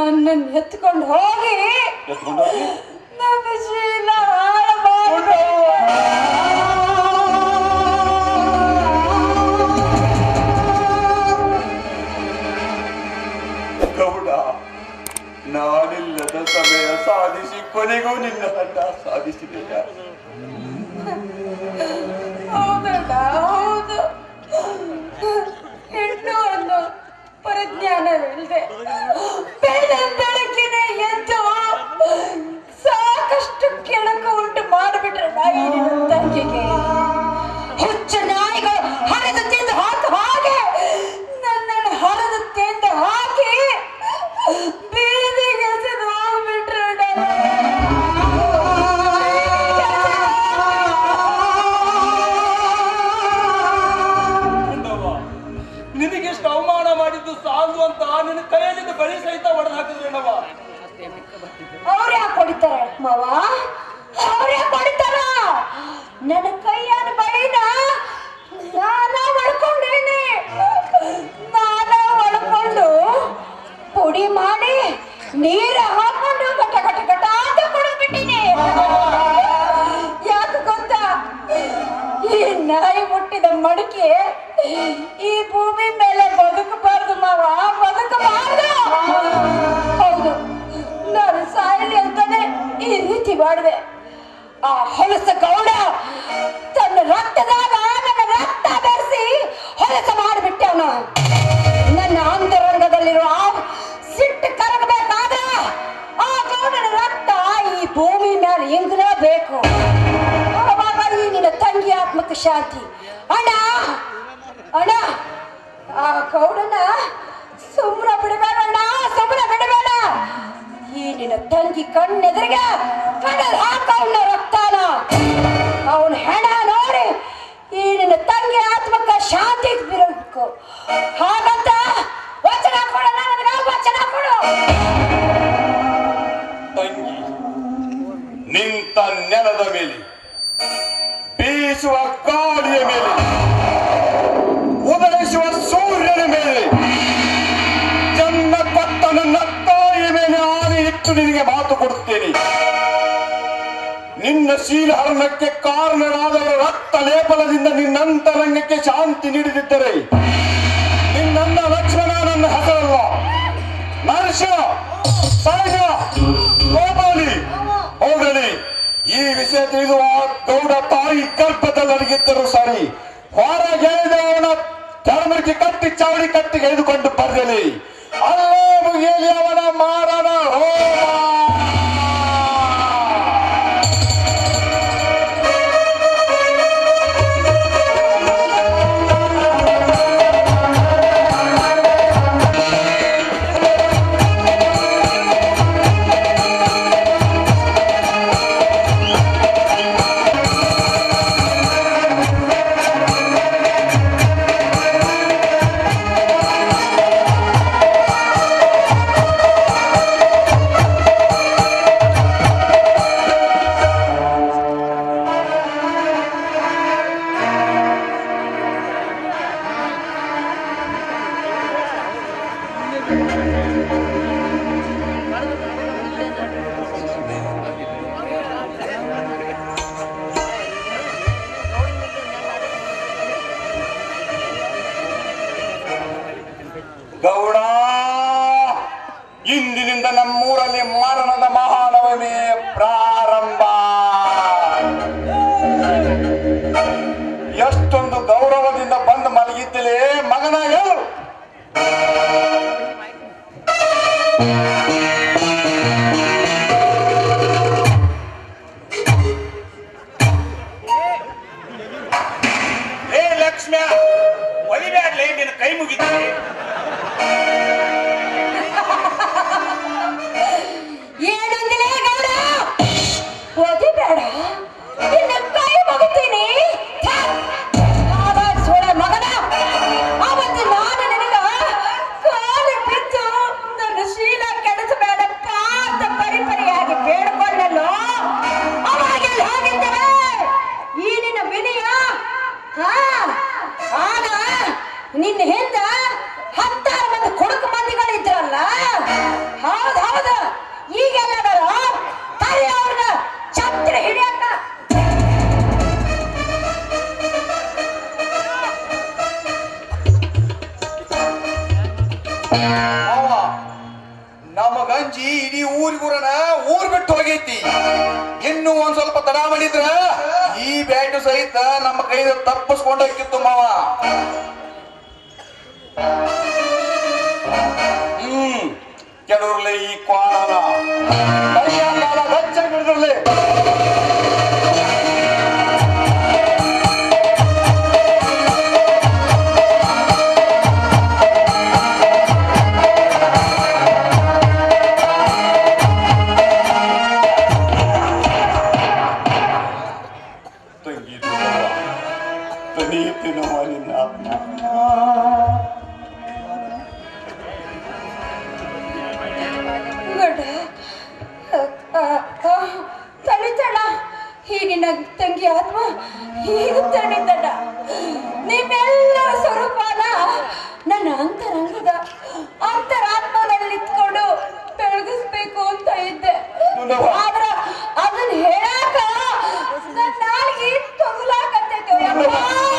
ನನ್ನನ್ನು ಎತ್ಕೊಂಡು ಹೋಗಿ ಎತ್ಕೊಂಡು ಹೋಗಿ ನನ್ನ ಶೀಲ ಹಾಳು ಗೌಡ ನಾನಿಲ್ಲದ ಸಮಯ ಸಾಧಿಸಿ ಕೊನೆಗೂ ನಿನ್ನ ತಂಡ ಸಾಧಿಸಿದೆಯ ಹೌದಣ್ಣ ಹೌದು ಹೆಣ್ಣು ಅನ್ನೋ ಪರಿಜ್ಞಾನವಿಲ್ಲದೆ ಬೆಳ್ಳ ಬೆಳಕಿನ ಎದ್ದು ಸಾಕಷ್ಟು ಕೆಳಕು ಉಂಟು ಮಾಡಿಬಿಟ್ರಣ್ಣ ಈ ನಿನ್ನ ತಂಗಿಗೆ ಹುಚ್ಚ ನಾಯಿಗಳು ಹರಿದು ತಿಂದು ಹಾಕ ಹಾಗೆ ನನ್ನನ್ನು ಹರಿದು ತಿಂದು ಹಾಕಿ ಬೀದಿಗೆ ಎಸೆದು ಹೋಗ್ಬಿಟ್ರಣ್ಣ ಗುಂಡವ್ವ ನಿನಗೆಷ್ಟು ಅವಮಾನ ಮಾಡಿದ್ದು ಸಾಲದು ಅಂತ ನಿನ್ನ ಕೈಯಲ್ಲಿದ್ದ ಬಳಿ ಸಹಿತ ಹೊಡೆದು ಹಾಕಿದ್ರೇನವ್ವ ಅವ್ರು ಯಾಕೆ ಹೊಡಿತಾರೆ ಮಾವ ಅವ್ರು ಯಾಕೆ ಹೊಡಿತಾರ ನನ್ನ ಕೈಯಾದ ಬಳಿನ ನಾನ ಒಳ್ಕೊಂಡೇನೆ ನಾನ ಒಳ್ಕೊಂಡು ಪುಡಿ ಮಾಡಿ ನೀರ ಹಾಕೊಂಡು ಗಟ ಗಟ ಗಟ ಅಂತ ಕುಡಿದ್ಬಿಟ್ಟಿನಿ ಯಾಕೆ ಗೊತ್ತಾ ಈ ನಾಯಿ ಮುಟ್ಟಿದ ಮಡಿಕೆ ಈ ಭೂಮಿ ಮೇಲೆ ಬದುಕಬಾರ್ದು ಮಾವ ಬದುಕಬಾರ್ದು ಹೌದು ನಾನು ಸಾಯಲಿ ಅಂತಾನೆ ಈ ರೀತಿ ಮಾಡಿದೆ ಆ ಹೊಲಸ ಗೌಡ ತನ್ನ ರಕ್ತದಾಗ ನನ್ನ ರಕ್ತ ಬೆರೆಸಿ ಹೊಲಸ ಮಾಡಿಬಿಟ್ಟೆ ಅವನು ನನ್ನ ಅಂತರಂಗದಲ್ಲಿರುವ ಆ ಸಿಟ್ಟು ಕರಗಬೇಕಾದ್ರ ಆ ಗೌಡನ ರಕ್ತ ಈ ಭೂಮಿ ಮೇಲೆ ಇಂಗಲೇಬೇಕು ಅವಾಗ ಈ ನಿನ್ನ ತಂಗಿ ಆತ್ಮಕ್ಕೆ ಶಾಂತಿ ಅಣ್ಣ ಅಣ್ಣ ಆ ಗೌಡನ ಸುಮ್ಮನೆ ಬಿಡಬೇಡಣ್ಣ ಸುಮ್ಮನೆ ಬಿಡಬೇಡ ಈ ನಿನ್ನ ತಂಗಿ ಕಣ್ಣೆದುರಿಗೆ ಕಣ್ಣಲ್ಲಿ ಹಾಕ ಅವನ ರಕ್ತಾನ ಅವನ ಹೆಣ ನೋಡಿ ಈ ನಿನ್ನ ತಂಗಿ ಆತ್ಮಕ್ಕೆ ಶಾಂತಿ ಬಿರಬೇಕು ಹಾಗಂತ ವಚನ ಕೊಡೋಣ ನನಗೆ ವಚನ ಕೊಡು ತಂಗಿ ನಿಂತ ನೆಲದ ಮೇಲೆ ಬೀಸುವ ಗಾಳಿಯ ಮೇಲೆ ಉದಯಿಸುವ ಸೂರ್ಯನ ಮೇಲೆ ಜನ್ಮ ಕೊಟ್ಟ ನನ್ನ ತಾಯಿಯ ಮೇಲೆ ಆನೆ ಇಟ್ಟು ನಿನಗೆ ಮಾತು ಕೊಡುತ್ತೇನೆ ನಿನ್ನ ಶೀಲಹರಣಕ್ಕೆ ಕಾರಣರಾದವರ ರಕ್ತ ಲೇಪನದಿಂದ ನಿನ್ನಂತರಂಗಕ್ಕೆ ಶಾಂತಿ ನೀಡದಿದ್ದರೆ ನಿನ್ನನ್ನ ಲಕ್ಷ್ಮಣ ನನ್ನ ಹೆಸರಲ್ಲ ನರಸ ಸೈನ್ಯ ಗೋಪಾಲಿ ಹೋಗಲಿ ಈ ವಿಷಯ ತಿಳಿದು ಆ ಗೌಡ ತಾಯಿ ಗರ್ಭದಲ್ಲಿ ಅಡಗಿದ್ದರು ಸರಿ ಹೊರಗೆ ಅವನ ಧರ್ಮಕ್ಕೆ ಕಟ್ಟಿ ಚಾವಡಿ ಕಟ್ಟಿಗೆ ಎಳೆದುಕೊಂಡು ಬರಲಿ ಅಲ್ಲೇ ಮುಗಿಯಲಿ ಅವನ ಮಾರನ ಹೋಮ ಗೌಡ ಇಂದಿನಿಂದ ನಮ್ಮೂರಲ್ಲಿ ಮರಣದ ಮಹಾನವಮಿ ಪ್ರಾರಂಭ ಎಷ್ಟೊಂದು ಗೌರವದಿಂದ ಬಂದು ಮಲಗಿದ್ದಲೇ ಮಗನ ಹೇಳು ಏ ಲಕ್ಷ್ಮ್ಯ ಒಲಿಬ್ಯಾಡ್ಲೆ ನಿನ್ನ ಕೈ ಮುಗಿತೀನಿ ಏನಂದಿಲೇ ಗೌಡ ಓದಿಬೇಡ ನಿನ್ನ ಕೈ ಮುಗಿತೀನಿ ಛೆ! ನಾವಾಗ್ ಸೋಳ ಮಗನ ಅವತ್ತು ನಾನು ನಿನಗ ಕಾಲಿ ಬಿದ್ದು ನನ್ನ ಶೀಲ ಕೆಡಿಸಿ ಮಾವ ನಮ್ಮ ಗಂಜಿ ಇಡೀ ಊರಿಗೂರನ ಊರ್ ಬಿಟ್ಟು ಹೋಗೈತಿ ಇನ್ನು ಒಂದ್ ಸ್ವಲ್ಪ ತಡ ಮಾಡಿದ್ರ ಈ ಬ್ಯಾಟು ಸಹಿತ ನಮ್ಮ ಕೈಯಿಂದ ತಪ್ಪಿಸ್ಕೊಂಡೋಗಿತ್ತು ಮಾವ ಹ್ಮ್ ಕೆಲವ್ರಲ್ಲೇ ಈ ಕ್ವಾಣನ ಕೈಯ ಕಾಲ ಬೆಚ್ಚಗೆ ಹಿಡಿದ್ರಲ್ಲೇ ತಂಗಿ ತನಿಯುತ್ತಿನವ ನಿನ್ನ ಆತ್ಮ ಗಡ ತಣಿತಣ ಹೀಗಿನ ತಂಗಿ ಆತ್ಮ ಈಗ ತಣಿತಣ ನಿಮ್ಮೆಲ್ಲರ ಸ್ವರೂಪನ ನನ್ನ ಅಂತರಂಗದ ಅಂತರಾತ್ಮದಲ್ಲಿ ಇಟ್ಕೊಂಡು ಬೆಳಗಿಸ್ಬೇಕು ಅಂತ ಇದ್ದೆ ನೋಡವ್ವ. ಆದ್ರ ಅದನ್ನ ಹೇಳಾಕ ನನ್ನ ನಾಲ್ಗೆ ತೊಗಲಾಕತ್ತೈತೆ ಯಪ್ಪ,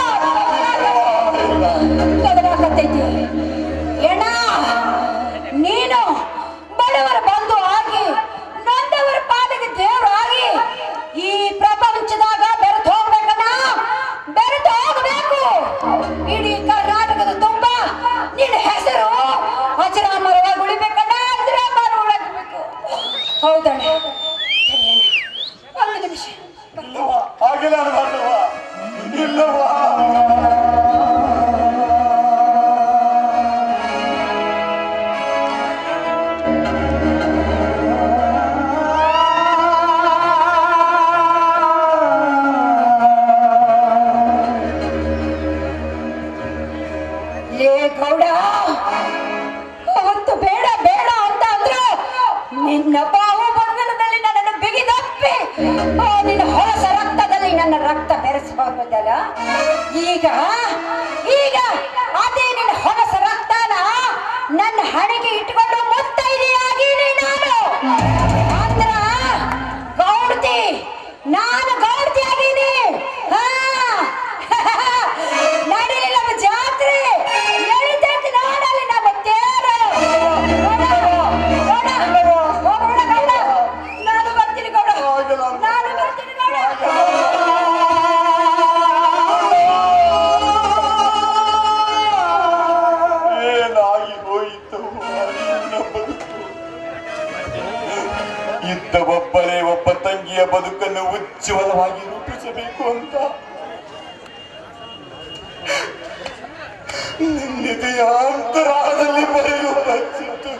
ತೊಗಲಾಕತ್ತೈತಿ ಎಣ ನೀನು ಬಡವರ ಬಂಧು ಆಗಿ ನೊಂದವರ ಪಾಲಿಗೆ ದೇವರಾಗಿ ಈ ಪ್ರಪಂಚದಾಗ ಬೆರೆತು ಹೋಗ್ಬೇಕಣ್ಣ ಬೆರೆತು ಹೋಗ್ಬೇಕು ಇಡೀ ಕರ್ನಾಟಕದ ತುಂಬ ನಿನ್ನ ಹೆಸರು ಅಜರಾಮರವಾಗಿ ಉಳಿಬೇಕಣ್ಣ ಅಜರಾಮರ ಉಳಬೇಕು ಹೌದಣ್ಣ ಸರಿ ಅಣ್ಣ ಒಂದು ನಿಮಿಷ ಇಲ್ಲವಾ ಹಾಗೆಲ್ಲ ಅನ್ಬಾರ್ದವ್ವ ಇಲ್ಲವಾ ಲೇ ಗೌಡ ಅವತ್ತು ಬೇಡ ಬೇಡ ಅಂತ ಅಂದ್ರು ನಿನ್ನ ಬಾವು ಬಂಧನದಲ್ಲಿ ನನ್ನನ್ನು ಬಿಗಿದಪ್ಪಿ ಆ ನಿನ್ನ ಹೊಲಸ ರಕ್ತದಲ್ಲಿ ನನ್ನ ರಕ್ತ ಬೆರೆಸಬಹುದಲ್ಲ ಈಗ ಈಗ ಅದೇ ನಿನ್ನ ಹೊಲಸ ರಕ್ತನ ನನ್ನ ಹಣೆಗೆ ಇಟ್ಕೊಂಡು ಮುತ್ತೈದೆಯಾಗೀನಿ ನಾನು ಅಂದ್ರ ಗೌಡ್ತಿ ನಾನು ಗೌಡ್ತಿ ಆಗೀನಿ ಹಾ ನಡೀಲಿ ನಮ್ಮ ಜಾತ್ರೆ ಎಳಿತೈತಿ ನೋಡಲಿ ನಮ್ಮ ತೇರು ನೋಡ, ನೋಡ, ಹೋಗೋಣ ಗೌಡ. ನಾನು ಬರ್ತೀನಿ ಗೌಡ ನಾನು ಬರ್ತೀನಿ ಗೌಡ ಏನಾಗಿ ಹೋಯಿತು ನಿನ್ನ ಬದುಕು ಇದ್ದ ಒಬ್ಬರೇ ಒಬ್ಬ ತಂಗಿಯ ಬದುಕನ್ನು ಉಜ್ವಲವಾಗಿ ರೂಪಿಸಬೇಕು ಅಂತ ನಿನ್ನಿದೆಯ ಅಂತರಾಳದಲ್ಲಿ ಬರೆಯುವ ಚಿತ್ತು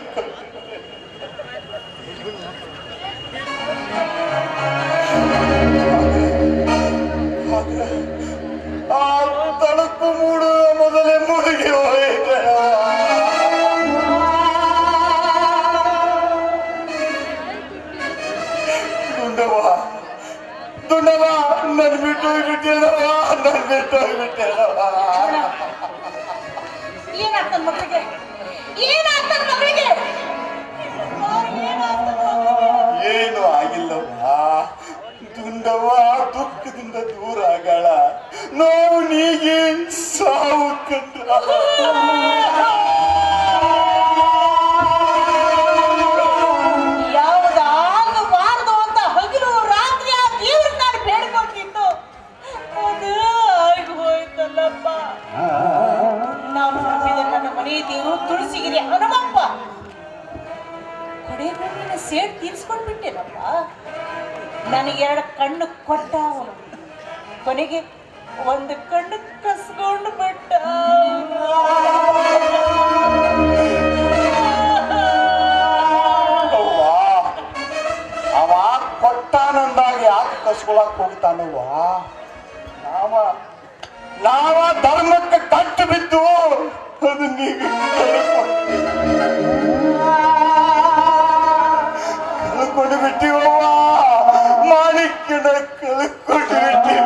ಆದ್ರೆ ಆ ತಳಕು ಮೂಡುವ ಮೊದಲೇ ಮುಳುಗಿ ಹೋಯಿತೆ ದುಂಡವ ದುಂಡವ ನನ್ ಬಿಟ್ಟು ಹೋಗ್ಬಿಟ್ಟೇನವ ನನ್ ಬಿಟ್ಟು ಹೋಗ್ಬಿಟ್ಟೇನವ ಏನಾಗ್ತದ ಮಕ್ಕಳಿಗೆ ಏನಾಗ್ತದ ಮಕ್ಕಳಿಗೆ ಏನು ಆಗಿಲ್ಲವ ದುಂಡವ ದುಃಖದಿಂದ ದೂರ ಆಗಳ ನೋವು ನೀಗೆ ಸಾವು ಕಂಡ್ರ ಯಾವುದಾಗಬಾರದು ಅಂತ ಹಗಲು ರಾತ್ರಿ ಆ ದೇವ್ರಿಗೆ ನಾನು ಬೇಡ್ಕೊಂಡಿದ್ದು ಅದು ಆಗಿ ಹೋಯ್ತಲ್ಲಪ್ಪ ನಾನು ನಂಬಿದ ನನ್ನ ಮನೆ ದೇವರು ತುಳಸಿಗಿರಿ ಹನುಮಪ್ಪ ಕೊನೆಗೂ ನಿನ್ನ ಸೇಡ್ ತೀರ್ಸ್ಕೊಂಡ್ ಬಿಟ್ಟೇನಪ್ಪ ನನಗೆ ಎರಡು ಕಣ್ಣು ಕೊಟ್ಟ ಅವನು ಕೊನೆಗೆ ಒಂದು ಕಣ್ಣು ಕಸ್ಕೊಂಡು ಬಿಟ್ಟ ಅವ್ವ, ಅವ ಕೊಟ್ಟಾನಂದಾಗ ಯಾಕೆ ಕಸ್ಕೊಳಕ್ ಹೋಗ್ತಾನವ್ವ ನಾವ ನಾವ ಧರ್ಮಕ್ಕೆ ಕಟ್ಟು ಬಿದ್ದು ಅದನ್ನೀಗ ಕಳ್ಕೊಂಡು ಬಿಟ್ಟಿವವ್ವ ಮಾಣಿಕ್ಯನ ಕಳ್ಕೊಂಡು ಬಿಟ್ಟಿವ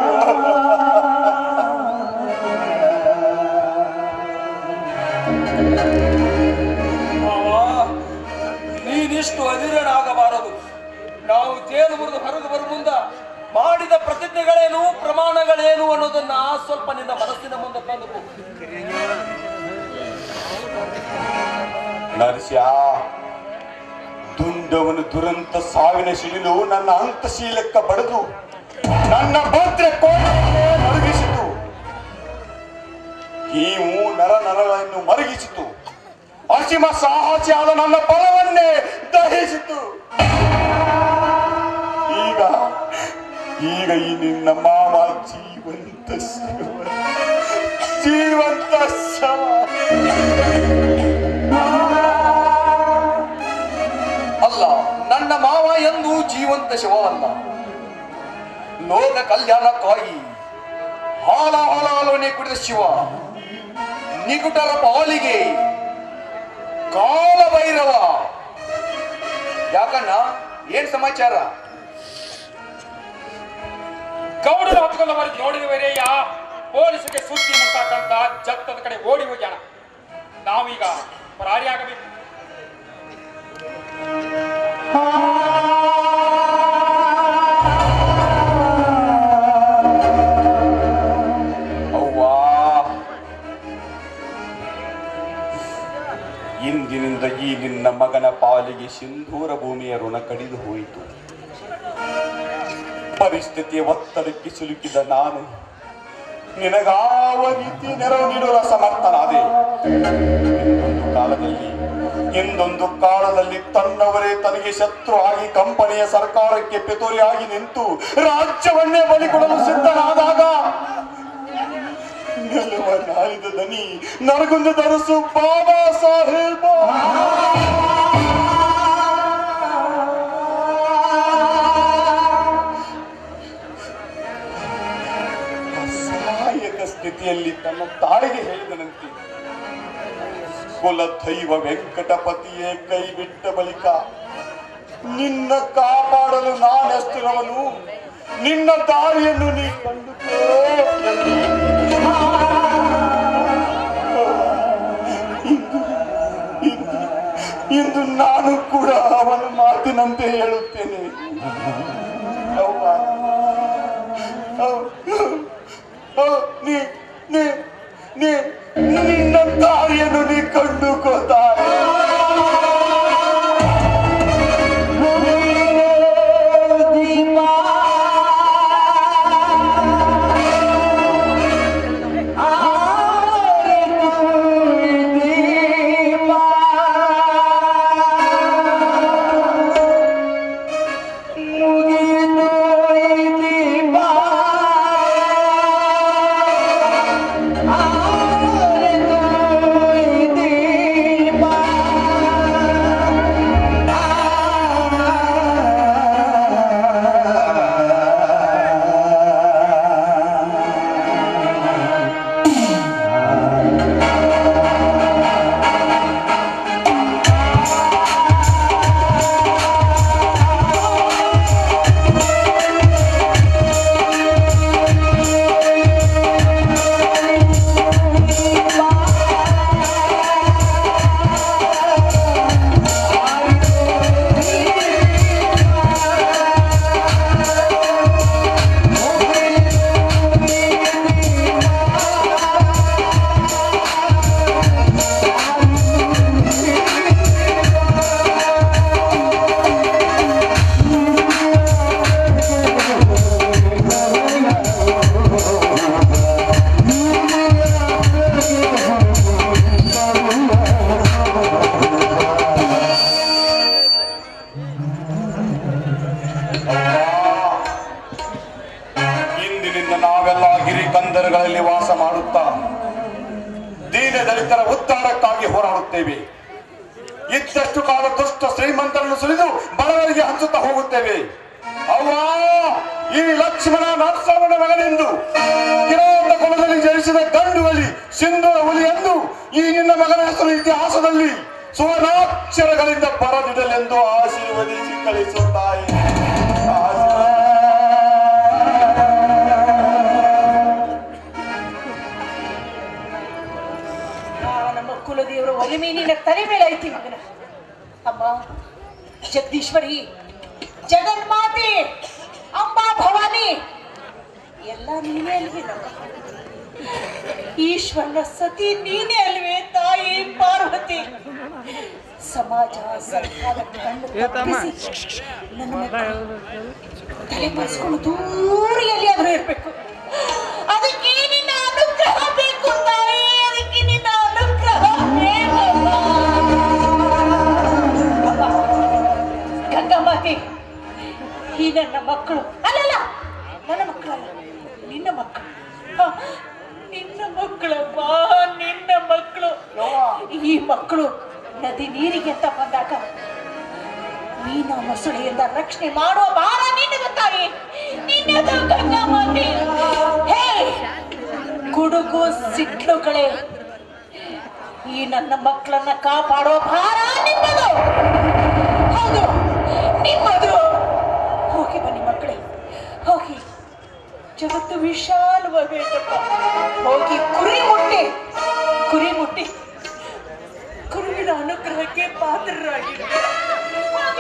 ಮಾವ, ನೀನಿಷ್ಟು ಅಧಿರನಾಗಬಾರದು ನಾವು ಜೇಲು ಮುರಿದು ಹೊರಗೆ ಬರುವ ಮುಂದ ಮಾಡಿದ ಪ್ರತಿಜ್ಞೆಗಳೇನು ಪ್ರಮಾಣಗಳೇನು ಅನ್ನೋದನ್ನ ಸ್ವಲ್ಪ ನಿನ್ನ ಮನಸ್ಸಿನ ಮುಂದೆ ತಂದು ನರಸ್ಯ ದುಂಡವನು ದುರಂತ ಸಾವಿನ ಸಿಡಿಲು ನನ್ನ ಅಂತಶೀಲಕ್ಕ ಬಡಿದು ನನ್ನ ಭದ್ರ ಕೋಟೆಯನ್ನೇ ನಡುಗಿಸಿತು ನೀವು ನರ ನರಗಳನ್ನು ಮರಗಿಸಿತು ಅಸೀಮ ಸಾಹಸಿಯಾದ ನನ್ನ ಬಲವನ್ನೇ ದಹಿಸಿತು ಈಗ ಈಗ ಈ ನಿನ್ನ ಮಾಮ ಜೀವಂತ ಶವ ಜೀವಂತ ಶವ ಅಲ್ಲ ನನ್ನ ಮಾವ ಎಂದು ಜೀವಂತ ಶವವಲ್ಲ ಲೋಕ ಕಲ್ಯಾಣಕ್ಕಾಗಿ ಹಾಲ ಹಾಲಾಲನೆ ಕುಡಿದ ಶಿವ ನಿಕುಟರ ಪಾಲಿಗೆ ಕಾಲ ಭೈರವ ಯಾಕಣ್ಣ ಏನ್ ಸಮಾಚಾರ ಗೌಡರ ಹತ್ಕೊಂಡು ಬರೆದು ನೋಡಿದವರೇಯ ಪೊಲೀಸರಿಗೆ ಸುದ್ದಿ ಮುಟ್ಟಾಕಂತ ಜತ್ತದ ಕಡೆ ಓಡಿ ಹೋಗ್ಯಾಣ ನಾವೀಗ ಪರಾರಿಯಾಗಬೇಕು ಅವ್ವಾ ಇಂದಿನಿಂದ ಈ ನಿನ್ನ ಮಗನ ಪಾಲಿಗೆ ಸಿಂಧೂರ ಭೂಮಿಯ ಋಣ ಕಡಿದು ಹೋಯಿತು ಪರಿಸ್ಥಿತಿಯ ಒತ್ತಡಕ್ಕೆ ಸಿಲುಕಿದ ನಾನು ನಿನಗಾವ ರೀತಿ ನೆರವು ನೀಡಲು ಸಮರ್ಥನಾದೆ ಇಂದೊಂದು ಕಾಲದಲ್ಲಿ ಇಂದೊಂದು ಕಾಲದಲ್ಲಿ ತನ್ನವರೇ ತನಗೆ ಶತ್ರು ಆಗಿ ಕಂಪನಿಯ ಸರ್ಕಾರಕ್ಕೆ ಪಿತೂರಿಯಾಗಿ ನಿಂತು ರಾಜ್ಯವನ್ನೇ ಬಲಿಕೊಡಲು ಸಿದ್ಧನಾದಾಗ ನಿಲ್ಲುವ ನಾಳಿದ ದನಿ ನನಗೊಂದು ಧರಿಸು ಬಾಬಾ ಸಾಹೇಬ ಅಸಹಾಯಕ ಸ್ಥಿತಿಯಲ್ಲಿ ತನ್ನ ತಾಯಿಗೆ ಹೇಳಿದನಂತೆ ಕುಲ ದೈವ ವೆಂಕಟಪತಿಯೇ ಕೈ ಬಿಟ್ಟ ಬಳಿಕ ನಿನ್ನ ಕಾಪಾಡಲು ನಾನೆಷ್ಟಿರವನು ನಿನ್ನ ದಾರಿಯನ್ನು ನೀ ಕಂಡುಕೋ ಎಂದು ಇಂದು ಇಂದು ಇಂದು ನಾನು ಕೂಡ ಅವನ ಮಾತಿನಂತೆ ಹೇಳುತ್ತೇನೆ ಅವ್ವ, ಅವ್- ಅವ್- ನೀ ನೀ ನೀ ನಿನ್ನ ದಾರಿಯನ್ನು ನೀ ಕಂಡುಕೋತಾರೆ ಇಂದಿನಿಂದ ನಾವೆಲ್ಲ ಹಿರಿಕಂದರುಗಳಲ್ಲಿ ವಾಸ ಮಾಡುತ್ತಾ ದೀನ ದಲಿತರ ಉದ್ಧಾರಕ್ಕಾಗಿ ಹೋರಾಡುತ್ತೇವೆ ಇದ್ದಷ್ಟು ಕಾಲ ದುಷ್ಟ ಶ್ರೀಮಂತರನ್ನು ಸುರಿದು ಬಡವರಿಗೆ ಹಂಚುತ್ತಾ ಹೋಗುತ್ತೇವೆ ಅವ್ವ ಈ ಲಕ್ಷ್ಮಣ ನರಸವನ ಮಗನೆಂದು ಕಿರಾತ ಕುಲದಲ್ಲಿ ಜನಿಸಿದ ಗಂಡು ಹುಲಿ ಸಿಂಧೂರ ಹುಲಿ ಎಂದು ಈ ನಿನ್ನ ಮಗನ ಹೆಸರು ಇತಿಹಾಸದಲ್ಲಿ ಸುವರ್ಣಾಕ್ಷರಗಳಿಂದ ಬರದಿಡಲೆಂದು ಆಶೀರ್ವದಿಸಿ ಕಳಿಸುತ್ತಾಯಿ ಆ ನಮ್ಮ ಕುಲದೇವರ ಒಲಿಮೆ ನಿನ್ನ ತಲೆ ಮೇಲೆ ಐತಿ ಮಗನ ಅಮ್ಮ ಜಗದೀಶ್ವರಿ ಜಗನ್ಮಾತೆ ಅಂಬಾ ಭವಾನಿ ಎಲ್ಲ ನೀನೇ ಅಲ್ವಿ ನಮ್ಮ ಈಶ್ವರನ ಸತಿ ನೀನೇ ಅಲ್ವೇ ತಾಯಿ ಪಾರ್ವತಿ ಸಮಾಜ ಸರ್ಕಾರ ಕಣ್ಣು ತಪ್ಪಿಸಿ ನನ್ನ ಮಕ್ಕಳು ತಲೆ ಬರೆಸ್ಕೊಂಡು ದೂರ ಎಲ್ಲಿಯಾದ್ರೂ ಇರ್ಬೇಕು ಅದಕ್ಕೆ ನಿನ್ನ ಅನುಗ್ರಹ ಬೇಕು ತಾಯಿ ಅದಕ್ಕೆ ನಿನ್ನ ಅನುಗ್ರಹ ಬೇಕಮ್ಮ. ಗಂಗಮ್ಮಾತಿ ಈ ನನ್ನ ಮಕ್ಕಳು ಅಲ್ಲಲ್ಲ ನನ್ನ ಮಕ್ಕಳಲ್ಲ ನಿನ್ನ ಮಕ್ಕಳು ಹ, ನಿನ್ನ ಮಕ್ಕಳಪ್ಪ ನಿನ್ನ ಮಕ್ಕಳು ಈ ಮಕ್ಕಳು ನದಿ ನೀರಿಗೆ ಅಂತ ಬಂದಾಗ ಮೀನ ಮೊಸಳೆಯಿಂದ ರಕ್ಷಣೆ ಮಾಡುವ ಭಾರ ನಿನ್ನದು ತಾಯಿ ನಿನ್ನದು ಗಂಗಾಮಾತೆ ಹೇ ಗುಡುಗು ಸಿಟ್ಲುಗಳೇ ಈ ನನ್ನ ಮಕ್ಕಳನ್ನ ಕಾಪಾಡೋ ಭಾರ ನಿಮ್ಮದು ಹೌದು ನಿಮ್ಮದು ಹೋಗಿ ಬನ್ನಿ ಮಕ್ಕಳೇ ಹೋಗಿ ಜಗತ್ತು ವಿಶಾಲವಾಗಬೇಕಪ್ಪ ಹೋಗಿ ಕುರಿ ಮುಟ್ಟಿ ಕುರಿ ಮುಟ್ಟಿ ಗುರುವಿನ ಅನುಗ್ರಹಕ್ಕೆ ಪಾತ್ರರಾಗಿದ್ದಾರೆ ಹೋಗಿ.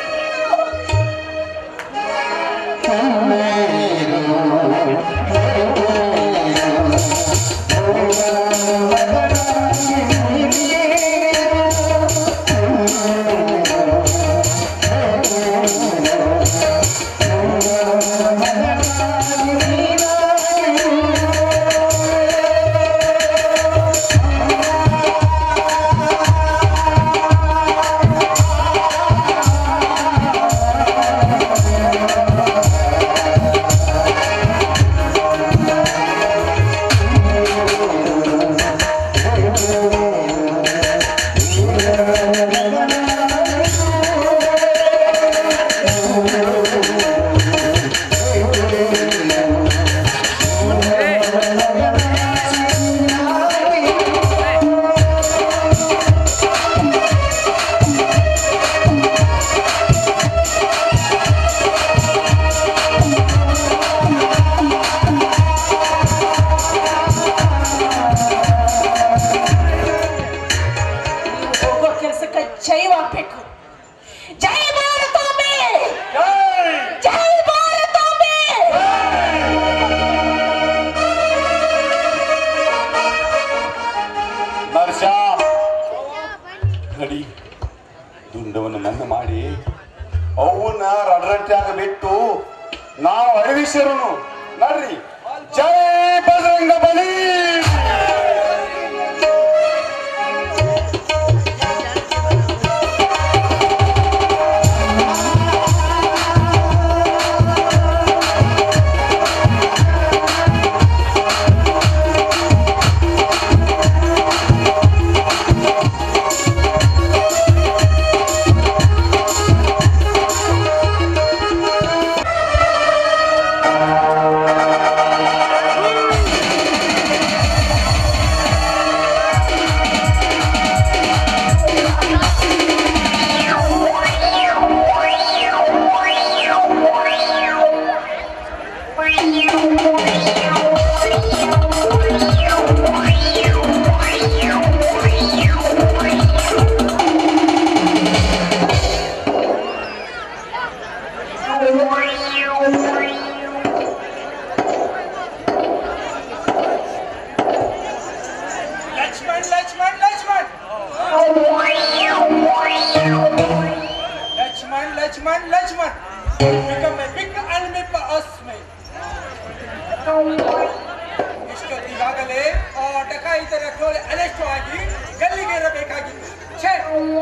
ನೀವು ಹೋಗೋ ಕೆಲಸಕ್ಕೆ ಜಯವಾಗಬೇಕು ಜೈ ಭಾರತಾಂಬೆ ಜೈ ಭಾರತಾಂಬೆ ನರ್ಷ ನಡಿ ದುಂಡವನ್ನು ನನ್ನ ಮಾಡಿ ಅವನ್ನ ರಡರಟ್ಟಾಗ ಬಿಟ್ಟು ನಾವು ಅಡವಿಸರನು ನಡ್ರಿ ಜೈ ಬಜರಂಗ ಬಲಿ Lakshman Lakshman Lakshman Lakshman Lakshman Lakshman Become a big enemy for us, mate. ಇಷ್ಟೊತ್ತಿಗಾಗಲೇ ಆ ಡಕಾಯಿತರ ಟೋಳಿ ಅರೆಸ್ಟ್ ಆಗಿ ಗಲ್ಲಿಗೆ ಇರಬೇಕಾಗಿತ್ತು ಛೇ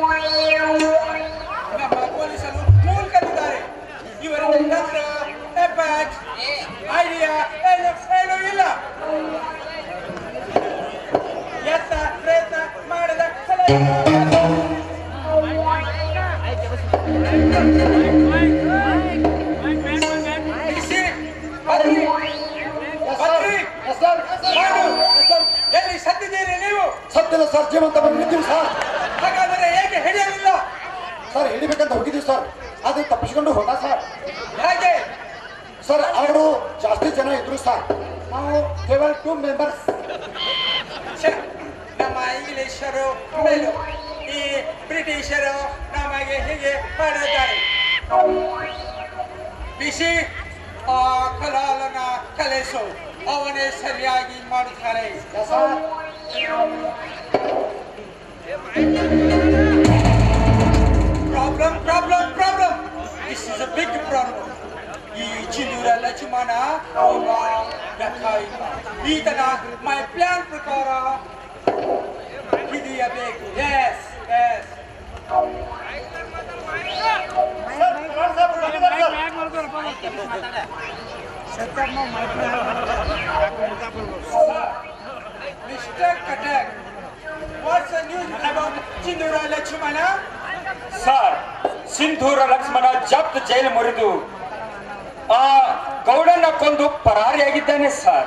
ನಮ್ಮ ಪೊಲೀಸರು ಮೂಲ್ಕರಿದ್ದಾರೆ ಇವರಿಗೆ ತಂತ್ರ ಎಫೆಕ್ಟ್ ಐಡಿಯಾ ಏನು ಏನೂ ಇಲ್ಲ ಯತ್ನ ಪ್ರಯತ್ನ ಮಾಡದ ಬಿಸಿ, ಬರ್ರಿ, ಬರ್ರಿ. ಮಾಡು. ಎಲ್ಲಿ ಸತ್ತಿದ್ದೀರಿ ನೀವು ಸತ್ಯದ ಸರ್ ಜೀವಂತ ಬಂದಿದ್ದೀವಿ ಸರ್ ಹಾಗಾದರೆ ಹೇಗೆ ಹಿಡಿಯಲಿಲ್ಲ ಸರ್ ಹಿಡಿಬೇಕಂತ ಹೋಗಿದ್ದೀವಿ ಸರ್ ಅದು ತಪ್ಪಿಸ್ಕೊಂಡು ಹೋದ ಸರ್ ಹೇಗೆ ಸರ್ ಅವರು ಜಾಸ್ತಿ ಜನ ಇದ್ರು ಸರ್ ನಾವು ಕೇವಲ ಟೂ ಮೆಂಬರ್ಸ್ ಛೆ, ನಮ್ಮ ಇಂಗ್ಲಿಷರು ಮೇಲು ಈ ಬ್ರಿಟಿಷರು ನಮಗೆ ಹೀಗೆ ಮಾಡುತ್ತಾರೆ ಬಿಸಿ ಆ ಕಲಾಲನ ಕಲಿಸು ಅವನೇ ಸರಿಯಾಗಿ ಮಾಡುತ್ತಾರೆ problem problem problem this is a big problem ಈ ಚಿನ್ನೂರ ಲಕ್ಷ್ಮಣ ಒಬ್ಬ ಡಕಾಯಿ. ಈತನ ಮೈ ಪ್ಲಾನ್ ಪ್ರಕಾರ ಹಿಡಿಯಬೇಕು yes yes mister Katak what's the news about Chinnura Lakshmana sir Sindhura Lakshmana ಜಪ್ತ್ ಜೈಲು ಮುರಿದು ಆ ಗೌಡನ್ನ ಕೊಂದು ಪರಾರಿಯಾಗಿದ್ದಾನೆ sir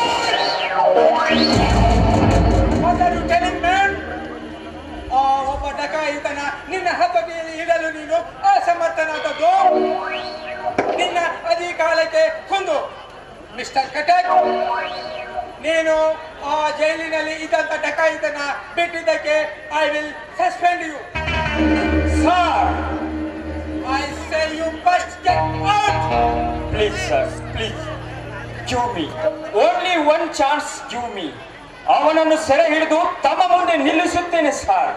What are you telling man? ಆ, ಒಬ್ಬ ಡಕಾಯಿತನ ನಿನ್ನ ಹಬ್ಬಗೆಯಲ್ಲಿ ಇಡಲು ನೀನು ಅಸಮರ್ಥನಾದದ್ದು ನಿನ್ನ ಅಧಿಕಾರಕ್ಕೆ ಕೊಂದು ಮಿಸ್ಟರ್ ಕಟಕ್ ನೀನು ಆ ಜೈಲಿನಲ್ಲಿ ಇದ್ದಂತ ಡಕಾಯಿತನ ಬಿಟ್ಟಿದ್ದಕ್ಕೆ I will suspend you sir I say you must get out please sir please give me only one chance give me ಅವನನ್ನು ಸೆರೆ ಹಿಡಿದು ತಮ್ಮ ಮುಂದೆ ನಿಲ್ಲಿಸುತ್ತೇನೆ ಸರ್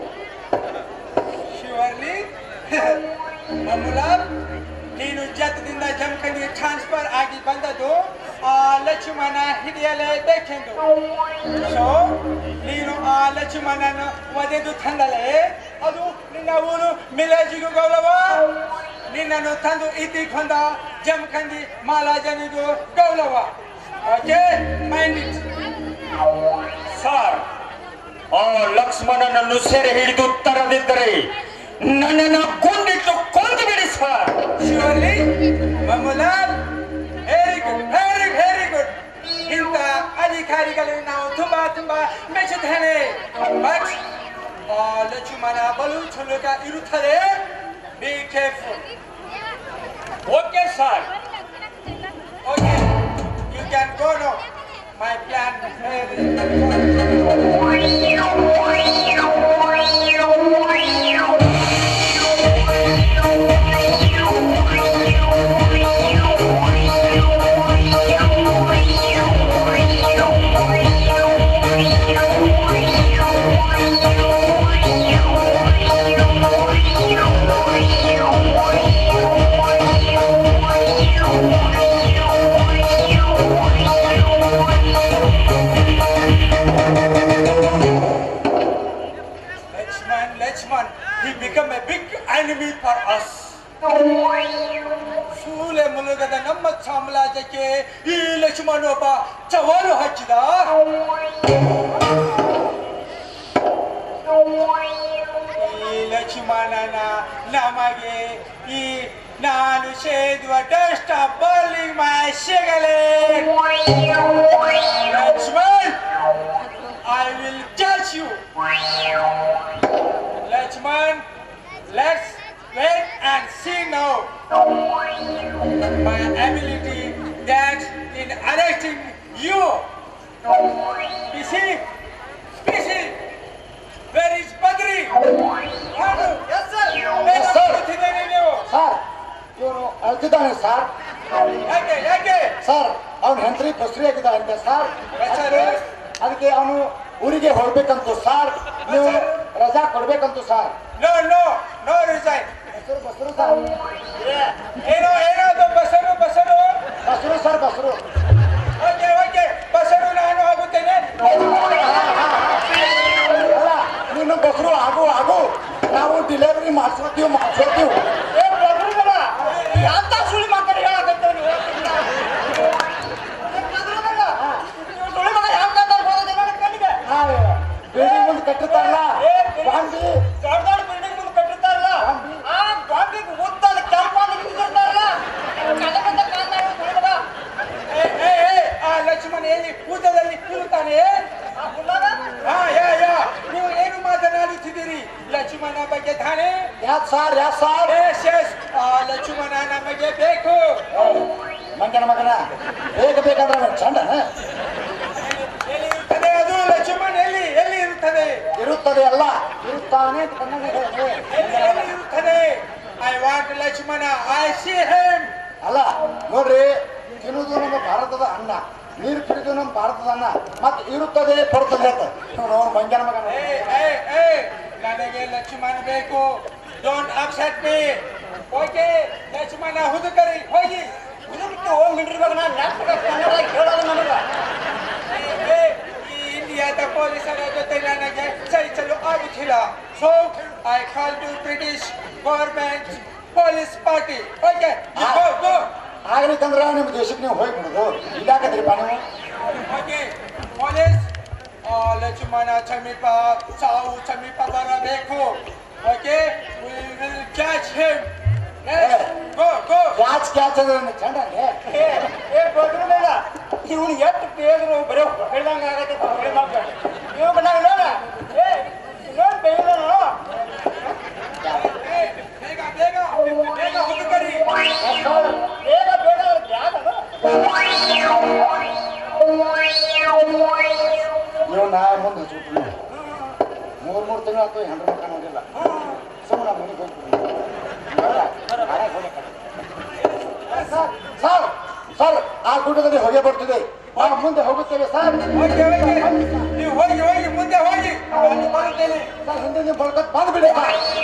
ಶಿವರ್ಲಿ ಮಮುಲಾಲ್ ನೀನು ಜತದಿಂದ ಜಮಖಂಡಿಗೆ ಟ್ರಾನ್ಸ್ಫರ್ ಆಗಿ ಬಂದದ್ದು ಆ ಲಕ್ಷ್ಮಣ ಹಿಡಿಯಲೇಬೇಕೆಂದು ಸೊ ನೀನು ಆ ಲಕ್ಷ್ಮಣನ ಒದೆದು ತಂದಲೇ ಅದು ನಿನ್ನ ಊರು ಮಿಲೇಜಿಗೂ ಗೌರವ ನಿನ್ನನ್ನು ತಂದು ಇದ್ದಿಗೆ ಹೊಂದ ಜಮಖಂಡಿ ಮಾಲಾಜನಿಗೂ ಗೌರವ ಓಕೆ ಮೈಂಡ್ ಇಟ್ ಸರ್ ಆ ಲಕ್ಷ್ಮಣನನ್ನು ಸೆರೆ ಹಿಡಿದು ತರದಿದ್ದರೆ ನನ್ನನ್ನು ಕೊಂದಿಟ್ಟು ಕೊಂದು ಬಿಡಿ sir Surely, Mamulal, very good, very, very good. ಇಂಥ ಅಧಿಕಾರಿಗಳನ್ನು ನಾವು ತುಂಬಾ ತುಂಬಾ ಮೆಚ್ಚುತ್ತೇನೆ ಬಟ್ ಆ ಲಕ್ಷ್ಮಣ ಬಲು ಚುಲುಕ ಇರುತ್ತದೆ be careful okay sir okay you can go no my plan Lachman, Lachman, he become a big enemy for us. ಸೂಲೆ ಮುಳುಗದ ನಮ್ಮ ಸಾಮ್ರಾಜ್ಯಕ್ಕೆ ಈ ಲಕ್ಷ್ಮಣ ಒಬ್ಬ ಚವಾಲು ಹಚ್ಚಿದ ಈ ಲಕ್ಷ್ಮಣನ ನಮಗೆ ಈ ನಾನು ಸೇದುವ ಡಸ್ಟ್ ಬರ್ಲಿಂಗ್ ಸಿಗಲೇ Lakshman I will judge you Lachman, let's wait and see now. My ability that in arresting you. Busy? Busy? Where is Badri? Yes, sir. Yes, sir. ನೀವು ಸರ್ ಇವನು ಅಳ್ತಿದ್ದಾನೆ ಸರ್ ಯಾಕೆ ಯಾಕೆ ಸರ್ ಅವನ ಹೆಂಡ್ರಿ ಬಸ್ರಿ ಆಗಿದ್ದಾನೆ ಸರ್ ಬಸ್ರು? ಅದಕ್ಕೆ ಅವನು ಊರಿಗೆ ಹೊರಬೇಕಂತು ಸರ್ ನೀವು ರಜಾ ಕೊಡ್ಬೇಕಂತು sir no no no resign ಬಸ್ರು ಬಸ್ರು ಸರ್ ಏನೋ ಏನೋ ಅದು ಬಸರು ಬಸರು ಬಸ್ರು ಸರ್ ಬಸ್ರು ಓಕೆ ಓಕೆ ಬಸರು ನಾನು ಆಗುತ್ತೇನೆ ಅಲ್ಲ ನೀನು ಬಸ್ರು ಆಗು ಆಗು ನಾವು ಡಿಲಿವರಿ ಮಾಡ್ಸೋತೀವಿ ಮಾಡ್ಸೋತೀವಿ ಅಂತ ಸುಳ್ಳು ಮಾತಾಡಿ ಹೇಳಕತ್ತೇನೆ ಬಿಲ್ಡಿಂಗ್ ಮುಂದೆ ಕಟ್ಟಿರ್ತಾರಲ್ಲ ಬಾಂಬಿ ದೊಡ್ಡ ದೊಡ್ಡ ಬಿಲ್ಡಿಂಗ್ ಮುಂದೆ ಕಟ್ಟಿರ್ತಾರಲ್ಲ ಆ ಬಾಂಬಿಗೆ ಉದ್ದದ ಕೆಂಪಾದ ನಿಂತಿರ್ತಾರಲ್ಲ ಏ, ಏ, ಏ, ಆ ಲಕ್ಷ್ಮಣ ಎಲ್ಲಿ ಉದ್ದದಲ್ಲಿ ಇರುತ್ತಾನೆ ಹಾ ಯಾ ಯಾ ನೀವು ಏನು ಮಾತನಾಡುತ್ತಿದ್ದೀರಿ ಲಕ್ಷ್ಮಣ ಬಗ್ಗೆ ತಾನೇ ಯಾತ್ ಸಾರ್ ಯಾತ್ ಸಾರ್ ಎಸ್ ಎಸ್ ಆ ಲಕ್ಷ್ಮಣ ನಮಗೆ ಬೇಕು ಮಂಗನ ಮಗನ ಬೇಗ ಬೇಕಂದ್ರೆ ಅವನು ಚಂಡ ಎಲ್ಲಿ ಇರುತ್ತದೆ ಅದು ಲಕ್ಷ್ಮಣ ಎಲ್ಲಿ ಎಲ್ಲಿ ಇರುತ್ತದೆ ಇರುತ್ತದೆ ಅಲ್ಲ ಇರುತ್ತಾನೆ ಅಂತ ಕನ್ನಡ ಹೇಳಿ. ಎಲ್ಲಿ ಎಲ್ಲಿ ಇರುತ್ತದೆ I want Lakshmana I see ಹೇಮ್ ಅಲ್ಲ ನೋಡ್ರಿ ತಿನ್ನುವುದು ನಮ್ಮ ಭಾರತದ ಅನ್ನ ನೀರು ಕುಡಿದು ನಮ್ಮ ಭಾರತದನ್ನ ಮತ್ತೆ ಇರುತ್ತದೆ ಕೊಡ್ತದೆ ಅಂತ ನೋಡು ಮಂಗ್ಯನ ಮಗನ ಏ ಏ ಏ ನನಗೆ ಲಕ್ಷ್ಮಣ ಬೇಕು don't upset me okay Lakshmana ಹುಡುಕರಿ ಹೋಗಿ ಹುಡುಗಿಟ್ಟು ಹೋಗಿ ಮಿಡ್ರಿ ಮಗನ ನೆನಪು ಹೇಳೋದು ನನಗ ಏ, ಏ, ಈ ಇಂಡಿಯಾದ ಪೊಲೀಸರ ಜೊತೆ ನನಗೆ ಸಹಿಸಲು ಆಗುತ್ತಿಲ್ಲ so I call to British government police party okay go go ಆಗ್ಲಿಕ್ಕಂದ್ರ ನಿಮ್ಮ ದೇಶಕ್ಕೆ ನೀವು ಹೋಗ್ಬಿಡುದು ಇಲ್ಲಾಕದ್ರಿಪ್ಪ ನೀವು ಓಕೆ ಪೊಲೀಸ್ ಆ, ಲಕ್ಷ್ಮಣ ಸಮೀಪ ಸಾವು ಸಮೀಪ ಬರಬೇಕು okay we will catch him go go catch catch ಅದ ಚಂಡಂಗೆ ಏ ಬಗ್ರು ಬೇಡ ಇವನು ಎಷ್ಟು ಬೇದ್ರು ಬರೀ ಹೇಳ್ದಂಗ ಆಗತ್ತೆ ಹೇಳ್ದಂಗ ಇವಾಗ ನಾವು ನೋಡ ಏ ನೋಡ್ ಬೇಯ್ದನು ಏ, ಬೇಗ ಬೇಗ ಬೇಗ ಹುಡುಕರಿ ಬೇಗ ಬೇಡ ಯಾಕದು ನೀವು ನಾ ಮುಂದೆ ಹಚ್ಬಿಟ್ಟು ಮೂರು ಮೂರು ತಿಂಗಳು ಆಯ್ತು ಹೆಂಡ್ರ ಮಕ್ಕ ನೋಡಿಲ್ಲ ಸುಮ್ಮನೆ ಮನೆಗೆ ಹೋಗ್ಬಿಟ್ಟು ಸರ್ ಸರ್ ಸರ್ ಆ ಗುಡ್ಡದಲ್ಲಿ ಹೊಗೆ ಬರ್ತಿದೆ ನಾವು ಮುಂದೆ ಹೋಗುತ್ತೇವೆ ಸರ್ ಓಕೆ ಓಕೆ ನೀವು ಹೋಗಿ ಹೋಗಿ ಮುಂದೆ ಹೋಗಿ ನಾನು ಬರುತ್ತೇನೆ ಸರ್ ಹಿಂದೆ ನೀವು ಬಳ್ಕೊತ್ ಬಂದ್ಬಿಡಿ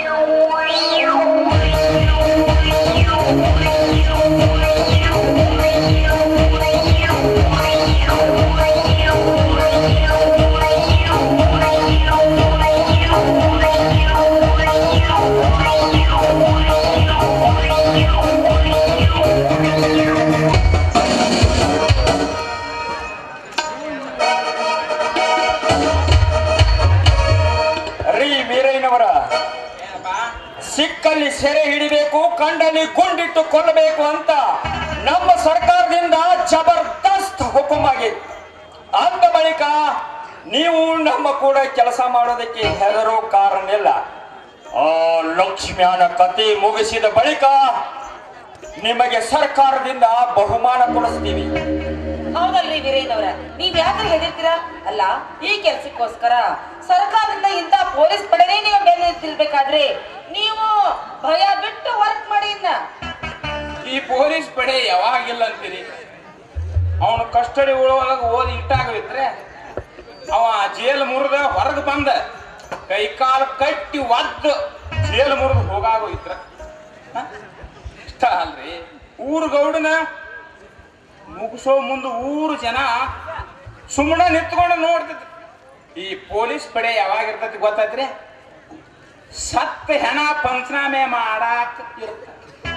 ರೀ ವೀರಯ್ಯನವರ ಸಿಕ್ಕಲ್ಲಿ ಸೆರೆ ಹಿಡಿಬೇಕು ಕಂಡಲ್ಲಿ ಗುಂಡಿಟ್ಟು ಕೊಲ್ಲಬೇಕು ಅಂತ ನಮ್ಮ ಸರ್ಕಾರದಿಂದ ಜಬರ್ದಸ್ತ್ ಹುಕುಮಾಗಿದೆ ಅಂದ ಬಳಿಕ ನೀವು ನಮ್ಮ ಕೂಡ ಕೆಲಸ ಮಾಡೋದಕ್ಕೆ ಹೆದರೋ ಕಾರಣ ಇಲ್ಲ ಆ ಲಕ್ಷ್ಮ್ಯಾನ ಕತೆ ಮುಗಿಸಿದ ಬಳಿಕ ನಿಮಗೆ ಸರ್ಕಾರದಿಂದ ಬಹುಮಾನ ಕೊಡಿಸ್ತೀವಿ ಹೌದಲ್ರಿ ವೀರೇನವ್ರ ನೀವ್ ಯಾಕೆ ಹೆದರ್ತೀರಾ ಅಲ್ಲ ಈ ಕೆಲ್ಸಕ್ಕೋಸ್ಕರ ಸರ್ಕಾರದಿಂದ ಇಂತ ಪೊಲೀಸ್ ಪಡೆನೇ ನೀವು ಬೆನ್ನ ತಿಳ್ಬೇಕಾದ್ರೆ ನೀವು ಭಯ ಬಿಟ್ಟು ವರ್ಕ್ ಮಾಡಿ ಇನ್ನ ಈ ಪೊಲೀಸ್ ಪಡೆ ಯಾವಾಗಿಲ್ಲ ಅಂತೀರಿ ಅವನು ಕಸ್ಟಡಿ ಒಳಗೆ ಓದಿ ಇಟ್ಟಾಗಲಿದ್ರೆ ಅವ ಜೇಲ್ ಮುರಿದ ಹೊರಗೆ ಬಂದ ಕೈ ಕಾಲು ಕಟ್ಟಿ ಒದ್ದು ಜೇಲ್ ಮುರಿದು ಹೋಗಾಗೋಗಿದ್ರ ಹ? ಇಷ್ಟ ಅಲ್ರಿ ಊರು ಗೌಡನ ಮುಗಿಸೋ ಮುಂದೆ ಊರು ಜನ ಸುಮ್ಮನೆ ನಿಂತ್ಕೊಂಡು ನೋಡ್ತಿದ್ರು ಈ ಪೊಲೀಸ್ ಪಡೆ ಯಾವಾಗಿರ್ತೈತಿ ಗೊತ್ತೈತ್ರಿ ಸತ್ತ ಹೆಣ ಪಂಚನಾಮೆ ಮಾಡಾಕ ಇರ್ತೈತಿ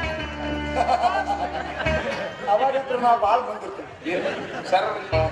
ಅವಾಗಿದ್ರು ನಾವು ಭಾಳ ಮುಂದಿರ್ತೀವಿ ಸರ್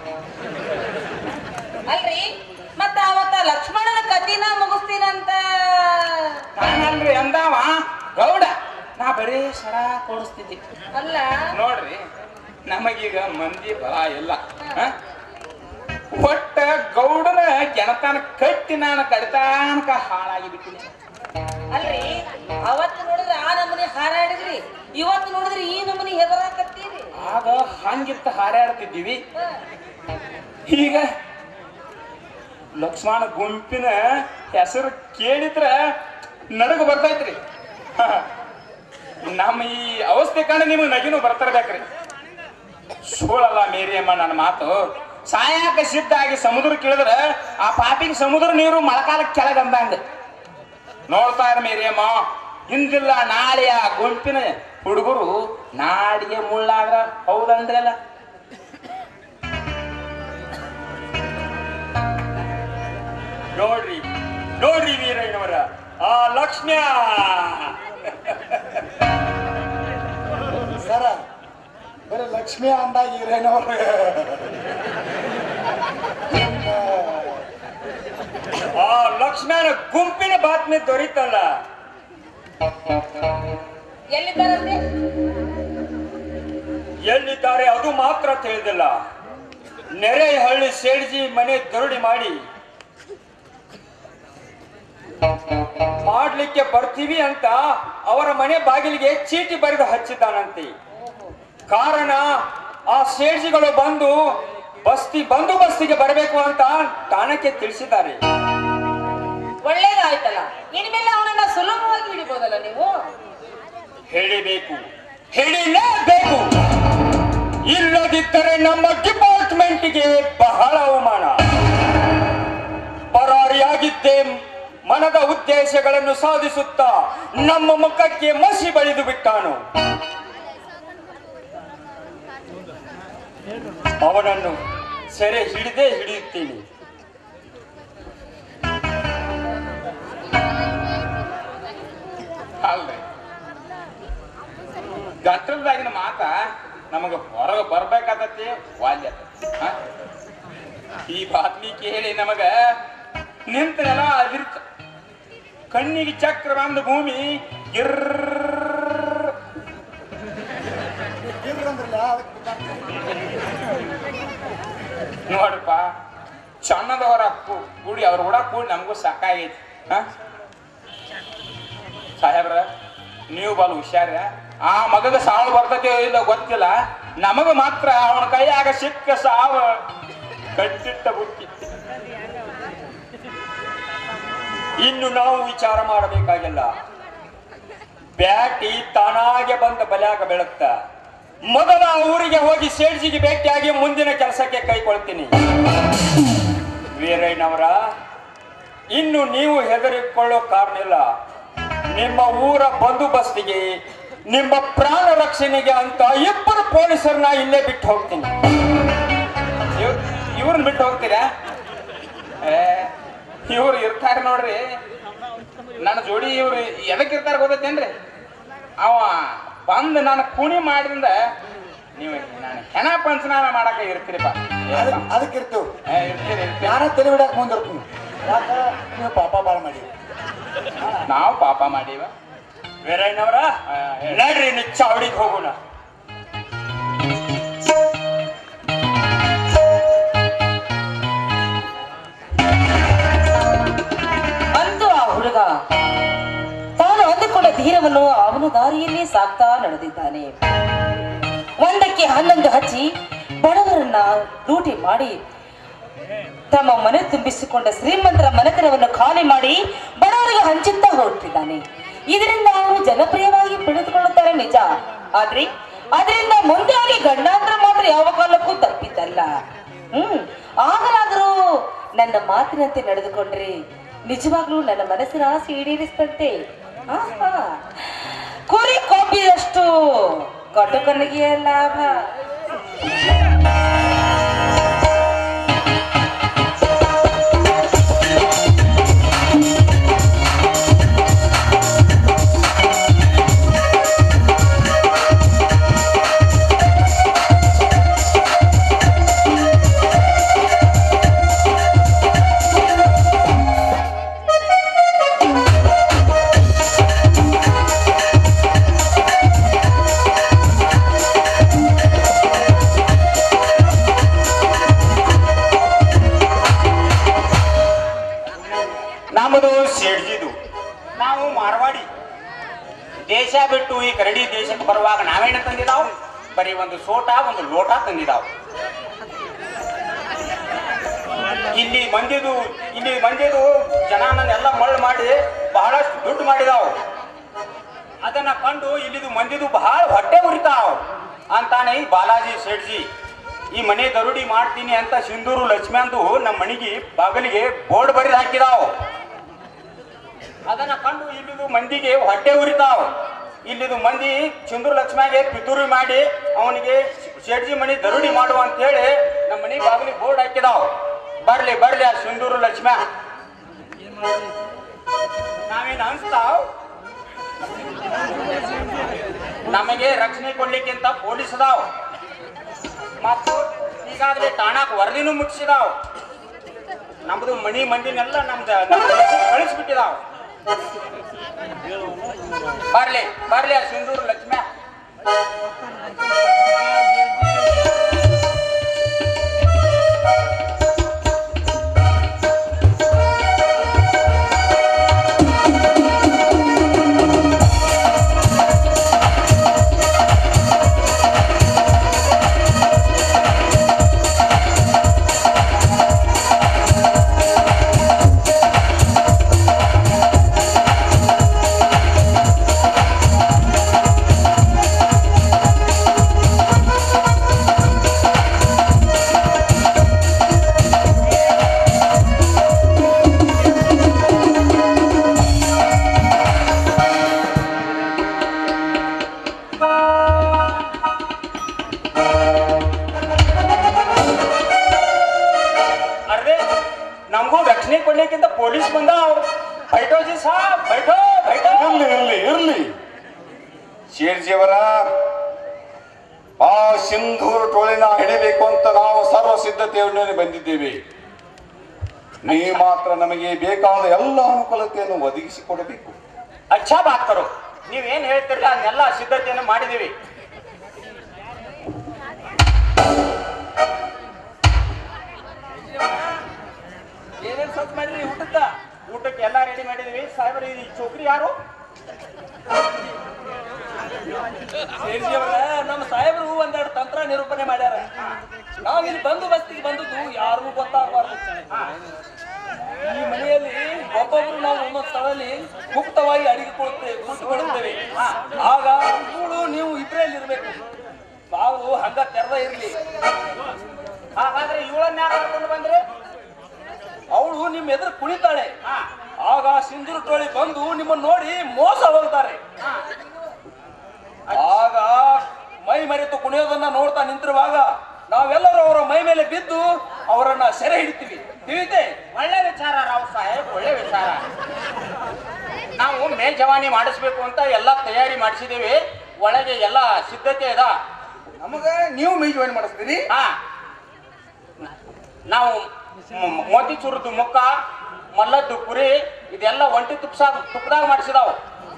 ಅಲ್ರಿ ಮತ್ತ ಅವತ್ತ ಲಕ್ಷ್ಮಣನ ಕತಿನ ಮುಗಿಸ್ತೀನಂತ ನಾನಲ್ರಿ ಅಂದಾವ ಗೌಡ ನಾ ಬರೀ ಸರ ಕೊಡಿಸ್ತಿದ್ದೆ ಅಲ್ಲ ನೋಡ್ರಿ ನಮಗೀಗ ಮಂದಿ ಬಲ ಇಲ್ಲ ಹ? ಒಟ್ಟ ಗೌಡನ ಜನತನ ಕಟ್ಟಿ ನಾನು ಕಡಿತಾನಕ ಹಾಳಾಗಿ ಬಿಟ್ಟಿನಿ ಅಲ್ರಿ ಅವತ್ತು ನೋಡಿದ್ರೆ ಆ ನಮೂನಿ ಹಾರಾಡಿದ್ರಿ ಇವತ್ತು ನೋಡಿದ್ರೆ ಈ ನಮೂನಿ ಹೆದರಾಕತ್ತೀರಿ ಆಗ ಹಂಗಿತ್ತ ಹಾರಾಡ್ತಿದ್ದೀವಿ ಈಗ ಲಕ್ಷ್ಮಣ ಗುಂಪಿನ ಹೆಸರು ಕೇಳಿದ್ರ ನನಗ ಬರ್ತೈತ್ರಿ ಹ. ನಮ್ಮ ಈ ಅವಸ್ಥೆ ಕಂಡು ನಿಮಗೆ ನಗಿನೂ ಬರ್ತಿರ್ಬೇಕ್ರಿ ಸೋಳಲ್ಲ ಮೇರಿಯಮ್ಮ ನನ್ನ ಮಾತು ಸಾಯಾಕ ಸಿದ್ಧ ಆಗಿ ಸಮುದ್ರ ಕೇಳಿದ್ರ ಆ ಪಾಪಿಗೆ ಸಮುದ್ರ ನೀರು ಮಳಕಾಲ ಕೆಳಗಂದಂಗ ನೋಡ್ತಾ ಇರ ಮೇರಿಯಮ್ಮ ಹಿಂದಿಲ್ಲ ನಾಳೆ ಆ ಗುಂಪಿನ ಹುಡುಗರು ನಾಡಿಗೆ ಮುಳ್ಳಾದ್ರ ಹೌದಂದ್ರಲ್ಲ ನೋಡ್ರಿ ನೋಡ್ರಿ ವೀರಯ್ಯನವರ ಆ ಲಕ್ಷ್ಮ್ಯ ಸರ ಬರೀ ಲಕ್ಷ್ಮಿ ಅಂದಾಗ ಇರೇನವ್ರು ಆ ಲಕ್ಷ್ಮ್ಯನ ಗುಂಪಿನ ಬಾತ್ಮಿ ದೊರೀತಲ್ಲ ಎಲ್ಲಿದ್ದಾರಂತೆ ಎಲ್ಲಿದ್ದಾರೆ ಅದು ಮಾತ್ರ ತಿಳಿದಿಲ್ಲ ನೆರೆಹಳ್ಳಿ ಸೇಡ್ಜಿ ಮನೆ ದರೋಡಿ ಮಾಡಿ ಮಾಡ್ಲಿಕ್ಕೆ ಬರ್ತೀವಿ ಅಂತ ಅವರ ಮನೆ ಬಾಗಿಲಿಗೆ ಚೀಟಿ ಬರೆದು ಹಚ್ಚಿದ್ದಾನಂತೆ ಕಾರಣ ಆ ಸೇಡ್ಜಿಗಳು ಬಂದು ಬಸ್ತಿ ಬಂದೋಬಸ್ತಿಗೆ ಬರಬೇಕು ಅಂತ ಠಾಣಕ್ಕೆ ತಿಳಿಸಿದ್ದಾರೆ ಒಳ್ಳೇದಾಯ್ತಲ್ಲ ಇನ್ಮೇಲೆ ಅವನನ್ನ ಸುಲಭವಾಗಿ ಹಿಡಿಬೋದಲ್ಲ ನೀವು ಹೇಳಿಬೇಕು ಹೇಳಿಲೇಬೇಕು ಇಲ್ಲದಿದ್ದರೆ ನಮ್ಮ ಡಿಪಾರ್ಟ್ಮೆಂಟ್ ಡಿಪಾರ್ಟ್ಮೆಂಟ್ಗೆ ಬಹಳ ಅವಮಾನ ಪರಾರಿಯಾಗಿದ್ದೇ ಮನದ ಉದ್ದೇಶಗಳನ್ನು ಸಾಧಿಸುತ್ತಾ ನಮ್ಮ ಮುಖಕ್ಕೆ ಮಸಿ ಬಳಿದು ಬಿಟ್ಟಾನು ಅವನನ್ನು ಸೆರೆ ಹಿಡಿದೇ ಹಿಡಿಯುತ್ತೀನಿ ಅಲ್ರಿ ಗಂಟಲ್ದಾಗಿನ ಮಾತ ನಮಗ ಹೊರಗೆ ಬರ್ಬೇಕಾದತಿ ವಾಲ್ಯ ಹ? ಈ ಬಾತ್ಮಿ ಕೇಳಿ ನಮಗ ನಿಂತನೆಲ್ಲ ಅದಿರ್ತ ಕಣ್ಣಿಗೆ ಚಕ್ರ ಬಂದ ಭೂಮಿ ಗಿರ್ರ ನೋಡ್ರಪ್ಪ ಚನ್ನದವರ ಕೂ- ಕೂಡಿ ಅವ್ರ ಕೂಡ ಕೂಡಿ ನಮಗೂ ಸಾಕಾಗೈತಿ ಹ ಸಾಹೇಬ್ರ ನೀವು ಬಲ್ ಹುಷಾರ ಆ ಮಗಗ ಸಾವು ಬರ್ತೈತೆ ಇಲ್ಲ ಗೊತ್ತಿಲ್ಲ ನಮಗ ಮಾತ್ರ ಅವನ ಕೈಯಾಗ ಸಿಕ್ಕ ಸಾವ ಕಟ್ಟಿಟ್ಟ ಬುತ್ತಿ ಇನ್ನು ನಾವು ವಿಚಾರ ಮಾಡಬೇಕಾಗಿಲ್ಲ ಬ್ಯಾಟಿ ತಾನಾಗೆ ಬಂದ ಬಲ್ಯಾಗ ಬೆಳಗ್ತ ಮೊದಲ ಆ ಊರಿಗೆ ಹೋಗಿ ಸೇಡ್ಜಿಗೆ ಭೇಟಿಯಾಗಿ ಮುಂದಿನ ಕೆಲಸಕ್ಕೆ ಕೈಕೊಳ್ತೀನಿ ವೀರಯ್ಯನವರ ಇನ್ನು ನೀವು ಹೆದರಿಕೊಳ್ಳೋ ಕಾರಣ ಇಲ್ಲ ನಿಮ್ಮ ಊರ ಬಂದೋಬಸ್ತಿಗೆ ನಿಮ್ಮ ಪ್ರಾಣ ರಕ್ಷಣೆಗೆ ಅಂತ ಇಬ್ಬರು ಪೊಲೀಸರನ್ನ ಇಲ್ಲೇ ಬಿಟ್ಟು ಹೋಗ್ತೀನಿ ಇವ್- ಇವ್ರನ್ನ ಬಿಟ್ಟು ಹೋಗ್ತೀರಾ ಏ ಇವ್ರು ಇರ್ತಾರೆ ನೋಡ್ರಿ ನನ್ನ ಜೋಡಿ ಇವ್ರು ಎದಕ್ಕೆ ಇರ್ತಾರೆ ಗೊತ್ತೈತೇನ್ರಿ ಅವ ಬಂದು ನಾನು ಕುಣಿ ಮಾಡಿದಿಂದ ನೀವು ನಾನು ಹೆಣ ಪಂಚನಾಮ ಮಾಡಕ ಇರ್ತೀರಿಪ್ಪ ಅದಕ್ಕೆ ಇರ್ತೀವಿ ಏ, ಇರ್ತೀರಿ ಇರ್ತೀರಿ ನಾನೇ ತಲೆ ಬಿಡಕ್ ಮುಂದಿರ್ತೀನಿ ಯಾಕ ನೀವು ಪಾಪ ಬಾಳ ಮಾಡಿ ನಾವು ಪಾಪ ಮಾಡೀವ ವೀರಯ್ಯನವರ ಆ, ಹೇಳಿ. ನಡ್ರಿ ಇನ್ನು ಚಾವಡಿಗೆ ಹೋಗೋಣ ಅಂತೂ ಆ ಹುಡುಗ ತಾನು ಅಂದುಕೊಂಡ ಧೀರವನ್ನು ಅವನ ದಾರಿಯಲ್ಲಿ ಸಾಕ್ತಾ ನಡೆದಿದ್ದಾನೆ ಒಂದಕ್ಕೆ ಹನ್ನೊಂದು ಹಚ್ಚಿ ಬಡವರನ್ನ ಲೂಟಿ ಮಾಡಿ ತಮ್ಮ ಮನೆ ತುಂಬಿಸಿಕೊಂಡ ಶ್ರೀಮಂತರ ಮನೆತನವನ್ನು ಖಾಲಿ ಮಾಡಿ ಬಡವರಿಗೆ ಹಂಚುತ್ತಾ ಹೊರಟಿದ್ದಾನೆ ಇದರಿಂದ ಅವರು ಜನಪ್ರಿಯವಾಗಿ ಪಡೆದುಕೊಳ್ಳುತ್ತಾರೆ ನಿಜ ಆದ್ರೆ ಅದರಿಂದ ಮುಂದೆ ಆಗಿ ಗಂಡಾಂತರ ಮಾತ್ರ ಯಾವ ಕಾಲಕ್ಕೂ ತಪ್ಪಿದ್ದಲ್ಲ ಹ್ಮ್ ಆಗಲಾದರೂ ನನ್ನ ಮಾತಿನಂತೆ ನಡೆದುಕೊಂಡ್ರೆ ನಿಜವಾಗ್ಲೂ ನನ್ನ ಮನಸ್ಸಿನ ಆಸೆ ಈಡೇರಿಸ್ತಂತೆ ಆಹಾ. ಕುರಿ ಕೊಬ್ಬಿದಷ್ಟು ಕಟುಕನಿಗೆ ಲಾಭ ನಮ್ಮದು ಸೇಡ್ಜಿದು ನಾವು ಮಾರವಾಡಿ ದೇಶ ಬಿಟ್ಟು ಈ ಕರಡಿ ದೇಶಕ್ಕೆ ಬರುವಾಗ ನಾವೇನು ತಂದಿದಾವ್ ಬರೀ ಒಂದು ಸೋಟ ಒಂದು ಲೋಟ ತಂದಿದಾವ್ ಇಲ್ಲಿ ಮಂದಿದು ಇಲ್ಲಿ ಮಂದಿದು ಜನನನ್ನೆಲ್ಲ ಮಳ್ಳು ಮಾಡಿ ಬಹಳಷ್ಟು ದುಡ್ಡು ಮಾಡಿದಾವ್ ಅದನ್ನ ಕಂಡು ಇಲ್ಲಿದು ಮಂದಿದು ಬಹಳ ಹೊಟ್ಟೆ ಉರಿತಾವ್ ಅಂತಾನೆ ಈ ಬಾಲಾಜಿ ಶೇಟ್ಜಿ ಈ ಮನೆ ದರುಡಿ ಮಾಡ್ತೀನಿ ಅಂತ ಸಿಂಧೂರು ಲಕ್ಷ್ಮಂದು ನಮ್ಮ ಮನೆಗೆ ಬಾಗಿಲಿಗೆ ಬೋರ್ಡ್ ಬರೆದು ಹಾಕಿದಾವ್ ಅದನ್ನ ಕಂಡು ಇಲ್ಲಿದು ಮಂದಿಗೆ ಹೊಟ್ಟೆ ಉರಿತಾವ್ ಇಲ್ಲಿದು ಮಂದಿ ಸಿಂಧೂರು ಲಕ್ಷ್ಮಿಗೆ ಪಿತೂರಿ ಮಾಡಿ ಅವನಿಗೆ ಶೇಟ್ಜಿ ಮನಿ ದರುಡಿ ಮಾಡುವ ಅಂತ ಹೇಳಿ ನಮ್ಮ ಮನೆ ಬಾಗಿಲಿಗೆ ಬೋರ್ಡ್ ಹಾಕಿದಾವ್ ಬರ್ಲಿ ಬರ್ಲಿ ಆ ಸಿಂಧೂರು ಲಕ್ಷ್ಮ ನಾವೇನು ಅನ್ಸ್ತಾವ್ ನಮಗೆ ರಕ್ಷಣೆ ಕೊಡ್ಲಿಕ್ಕಿಂತ ಪೊಲೀಸ್ ಅದಾವ್ ಮತ್ತು ಈಗಾಗಲೇ ಠಾಣಾಕ್ ವರದಿನೂ ಮುಟ್ಟಿಸಿದಾವ್ ನಮ್ದು ಮನಿ ಮಂದಿನೆಲ್ಲ ನಮ್ದು ಕಳಿಸ್ಬಿಟ್ಟಿದಾವ್ ಬರ್ಲಿ ಬರ್ಲಿ ಆ ಸಿಂಧೂರು ಲಕ್ಷ್ಮ್ಯಾ ಆ ಜಿ ಸಾಬ್ ಬೈಠೋ ಬೈಠೋ ಇರ್ಲಿ ಇರ್ಲಿ ಇರ್ಲಿ ಶೇರ್ಜಿಯವರ ಆ ಸಿಂಧೂರು ಟೋಳಿನ ಹಿಡಿಬೇಕು ಅಂತ ನಾವು ಸರ್ವ ಸಿದ್ಧತೆಯೊಡನೆ ಬಂದಿದ್ದೇವೆ ನೀ ಮಾತ್ರ ನಮಗೆ ಬೇಕಾದ ಎಲ್ಲ ಅನುಕೂಲತೆಯನ್ನು ಒದಗಿಸಿಕೊಡಬೇಕು ಅಚ್ಚಾ ಬಾತ್ ಕರೋ ನೀವೇನ್ ಹೇಳ್ತಿರಲ್ಲ ಅದನ್ನೆಲ್ಲ ಸಿದ್ಧತೆಯನ್ನು ಮಾಡಿದೀವಿ ಏನೇನ್ ಸ್ವಲ್ಪ ಮಾಡಿದ್ರಿ ಊಟಕ್ಕ ಊಟಕ್ಕೆ ಎಲ್ಲ ರೆಡಿ ಮಾಡಿದೀವಿ ಸಾಹೇಬ್ರ ಈ ಚೌಕ್ರಿ ಯಾರು ಸೇರ್ಜಿಯವರ ನಮ್ಮ ಸಾಹೇಬರು ಒಂದೆರಡು ತಂತ್ರ ನಿರೂಪಣೆ ಮಾಡ್ಯಾರ ನಾವು ಇಲ್ಲಿ ಬಂದು ಬಸ್ತಿಗೆ ಬಂದದ್ದು ಯಾರಿಗೂ ಗೊತ್ತಾಗಬಾರ್ದು ಈ ಮನೆಯಲ್ಲಿ ಒಬ್ಬೊಬ್ರು ನಾವು ಒಂದೊಂದು ಸ್ಥಳದಲ್ಲಿ ಗುಪ್ತವಾಗಿ ಅಡಿಗೆ ಕೊಡುತ್ತೇವೆ ಕೂತ್ಕೊಳ್ಳುತ್ತೇವೆ ಆಗ ಇವಳು ನೀವು ಇಬ್ರಲ್ಲಿ ಇರ್ಬೇಕು ಬಾವು ಹಂಗ ತೆರೆದ ಇರ್ಲಿ ಹಾಗಾದ್ರೆ ಇವಳನ್ನ ಯಾರು ಕರ್ಕೊಂಡು ಬಂದ್ರಿ ಅವಳು ನಿಮ್ಮ ಎದುರು ಕುಣಿತಾಳೆ ಆಗ ಸಿಂಧೂರು ಟೋಳಿ ಬಂದು ನಿಮ್ಮನ್ನ ನೋಡಿ ಮೋಸ ಹೋಗ್ತಾರೆ ಆಗ ಮೈ ಮರೆತು ಕುಣಿಯೋದನ್ನ ನೋಡ್ತಾ ನಿಂತಿರುವಾಗ ನಾವೆಲ್ಲರೂ ಅವರ ಮೈ ಮೇಲೆ ಬಿದ್ದು ಅವರನ್ನ ಸೆರೆ ಹಿಡಿತೀವಿ ತಿಳಿತೆ ಒಳ್ಳೆ ವಿಚಾರ ರಾವ್ ಸಾಹೇಬ್ ಒಳ್ಳೆ ವಿಚಾರ ನಾವು ಮೇಲ್ಜವಾನಿ ಮಾಡಿಸ್ಬೇಕು ಅಂತ ಎಲ್ಲ ತಯಾರಿ ಮಾಡಿಸಿದೀವಿ ಒಳಗೆ ಎಲ್ಲ ಸಿದ್ಧತೆ ಇದ ನಮಗ ನೀವು ಮೇಜವಾನಿ ಮಾಡಿಸ್ತೀರಿ ಹಾ ನಾವು ಮ- ಮೋತಿಚೂರದ್ದು ಮುಕ್ಕ ಮಲ್ಲದ್ದು ಕುರಿ ಇದೆಲ್ಲ ಒಂಟಿ ತುಪ್ಸ ತುಪ್ಪದಾಗ ಮಾಡಿಸಿದಾವು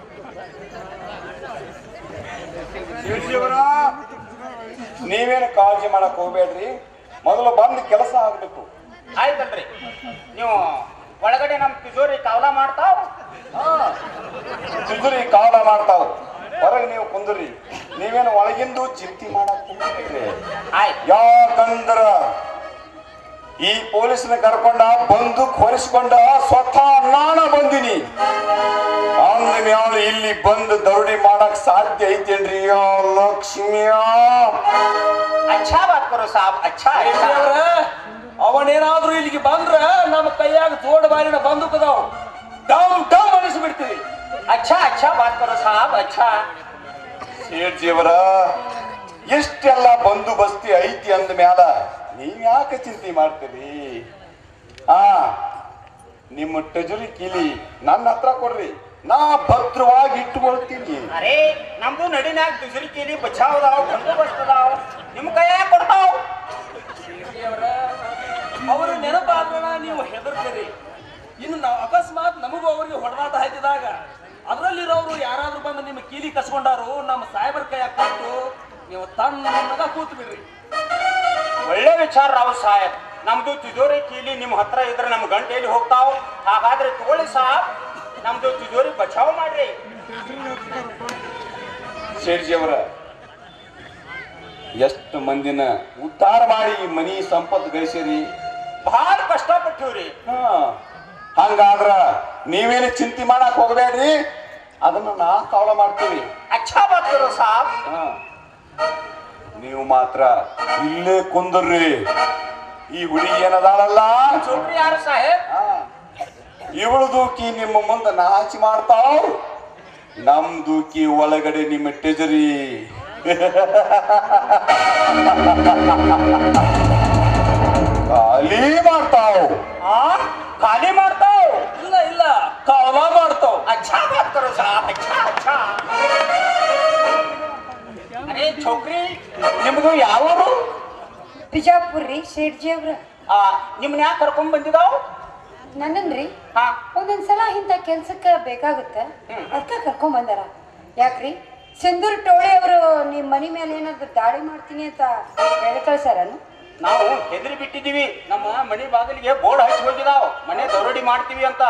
ಶೇರ್ಜಿಯವರ ನೀವೇನು ಕಾಳಜಿ ಮಾಡಕ್ ಹೋಗ್ಬೇಡ್ರಿ ಮೊದಲು ಬಂದು ಕೆಲಸ ಆಗ್ಬೇಕು ಆಯ್ತಲ್ರಿ ನೀವು ಒಳಗಡೆ ನಮ್ಮ ತಿಜೋರಿ ಕಾವಲ ಮಾಡ್ತಾವ ತಿಂದ್ರಿ ಕಾಲ ಮಾಡ್ತಾವ ಹೊರಗೆ ನೀವು ಕುಂದ್ರಿ ನೀವೇನು ಒಳಗಿಂದು ಚಿಂತೆ ಮಾಡಕ್ ಹೋಗ್ಬೇಡ್ರಿ ಆಯ್ತು ಯಾಕಂದ್ರ ಈ ಪೊಲೀಸ್ನ ಕರ್ಕೊಂಡ ಬಂದೂಕ್ ಹೊರಿಸ್ಕೊಂಡ ಸ್ವತಃ ನಾನ ಬಂದಿನಿ ಅಂದ ಮ್ಯಾಲ ಇಲ್ಲಿ ಬಂದು ದರೋಡಿ ಮಾಡಕ್ ಸಾಧ್ಯ ಐತೇನ್ರಿ ಯಾ ಲಕ್ಷ್ಮಿಯ ಅಚ್ಚಾ ಬಾತ್ ಕರೋ ಸಾಬ್ ಅಚ್ಚಾ ಅಚ್ಚಾ. ದೇವ್ರ, ಅವನೇನಾದ್ರೂ ಇಲ್ಲಿಗೆ ಬಂದ್ರ ನಮ್ಮ ಕೈಯಾಗ ಜೋಡ್ ಬಾರಿನ ಬಂದೂಕದಾವ್ ಡಮ್ ಡಮ್ ಅನಿಸ್ಬಿಡ್ತೀವಿ ಅಚ್ಚಾ ಅಚ್ಚಾ ಬಾತ್ ಕರೋ ಸಾಬ್ ಅಚ್ಚಾ ಸೇಠ್ಜಿಯವರ ಎಷ್ಟೆಲ್ಲ ಬಂದೋಬಸ್ತಿ ಐತಿ ಅಂದ ಮ್ಯಾಲ ನೀವ್ ಯಾಕೆ ಚಿಂತೆ ಮಾಡ್ತೀರಿ ಆ ನಿಮ್ಮ ಟಜರಿ ಕೀಲಿ ನನ್ನ ಹತ್ರ ಕೊಡ್ರಿ ನಾ ಭದ್ರವಾಗಿ ಇಟ್ಟುಕೊಳ್ತೀನಿ ಅರೇ ನಮ್ದು ನಡಿನಾಗ ತಿಜೋರಿ ಕೇಳಿ ಬಚಾವದಾವ್ ಬಂದೋಬಸ್ತ್ ಅದಾವ್ ನಿಮ್ ಕೈಯಾಗ ಕೊಡ್ತಾವ್ ಅವರು ನೆನಪಾದ್ರಣ ನೀವು ಹೆದರ್ತೀರಿ ಇನ್ನು ನಾವು ಅಕಸ್ಮಾತ್ ನಮಗೂ ಅವರಿಗೆ ಹೊಡೆದಾಟ ಹಾಕಿದಾಗ ಅದರಲ್ಲಿರೋರು ಯಾರಾದ್ರೂ ಬಂದು ನಿಮ್ಮ ಕೀಲಿ ಕಸ್ಕೊಂಡಾರು ನಮ್ಮ ಸಾಹೇಬರ ಕೈಯಾಗ ಕೊಟ್ಟು ನೀವು ತಣ್ಣಗ ಕೂತ್ ಬಿಡ್ರಿ ಒಳ್ಳೆ ವಿಚಾರ ರಾವ್ ಸಾಹೇಬ್ ನಮ್ದು ತಿಜೋರಿ ಕೀಲಿ ನಿಮ್ ಹತ್ರ ಇದ್ರೆ ನಮ್ ಗಂಟೆಯಲ್ಲಿ ಹೋಗ್ತಾವ್ ಹಾಗಾದ್ರೆ ತಗೊಳ್ಳಿ ಸಾಬ್ ನಮ್ದು ತಿಜೋರಿ ಬಚಾವ್ ಮಾಡ್ರಿ ಸೇಠ್ಜಿಯವರ ಎಷ್ಟು ಮಂದಿನ ಉದ್ಧಾರ ಮಾಡಿ ಈ ಮನಿ ಸಂಪತ್ತು ಗಳಿಸಿರಿ ಬಹಳ ಕಷ್ಟಪಟ್ಟಿವ್ರಿ ಹಾ ಹಂಗಾದ್ರ ನೀವೇನು ಚಿಂತೆ ಮಾಡಕ್ ಹೋಗ್ಬೇಡ್ರಿ ಅದನ್ನ ನಾ ಕಾವಲ ಮಾಡ್ತೀವಿ ಅಚ್ಚಾ ಬಾತ್ ಕರೋ ಸಾಬ್ ಹಾ. ನೀವು ಮಾತ್ರ ಇಲ್ಲೇ ಕುಂದ್ರಿ ಈ ಹುಡುಗಿ ಏನದಾಳಲ್ಲ ಚೌಕ್ರಿ ಯಾರು ಸಾಹೇಬ್ ಇವಳು ದೂಕಿ ನಿಮ್ಮ ಮುಂದೆ ನಾಚಿ ಮಾಡ್ತಾವ್ ನಮ್ ದೂಕಿ ಒಳಗಡೆ ನಿಮ್ಮ ಟೆಜರಿ ಖಾಲಿ ಮಾಡ್ತಾವ್ ಆ ಖಾಲಿ ಮಾಡ್ತಾವ್ ಇಲ್ಲ ಇಲ್ಲ ಕಾಲ ಮಾಡ್ತಾವ್ अच्छा बात करो साहब अच्छा अच्छा ಅರೆ ಛೋಕ್ರಿ ನಿಮ್ದು ಯಾವರು ಬಿಜಾಪುರ್ ರೀ ಶೇಟ್ಜಿ ಅವ್ರ ಆ ನಿಮ್ನ ಯಾಕೆ ಕರ್ಕೊಂಡ್ ಬಂದಿದಾವ್ ನನ್ನನ್ರಿ ಹಾ ಒಂದೊಂದ್ಸಲ ಇಂಥ ಕೆಲ್ಸಕ್ಕೆ ಬೇಕಾಗುತ್ತೆ ಅದಕ್ಕೆ ಕರ್ಕೊಂಡ್ ಬಂದಾರ ಯಾಕ್ರಿ ಸಿಂಧೂರ್ ಟೋಳಿ ಅವರು ನಿಮ್ಮ ಮನೆ ಮೇಲೆ ಏನಾದ್ರು ದಾಳಿ ಮಾಡ್ತೀನಿ ಅಂತ ಹೇಳಿ ಕಳ್ಸಾರನು ನಾವು ಹೆದರಿ ಬಿಟ್ಟಿದೀವಿ ನಮ್ಮ ಮನೆ ಬಾಗಿಲಿಗೆ ಬೋರ್ಡ್ ಹಚ್ಚಿ ಹೋಗಿದಾವ್ ಮನೆ ದರೋಡಿ ಮಾಡ್ತೀವಿ ಅಂತ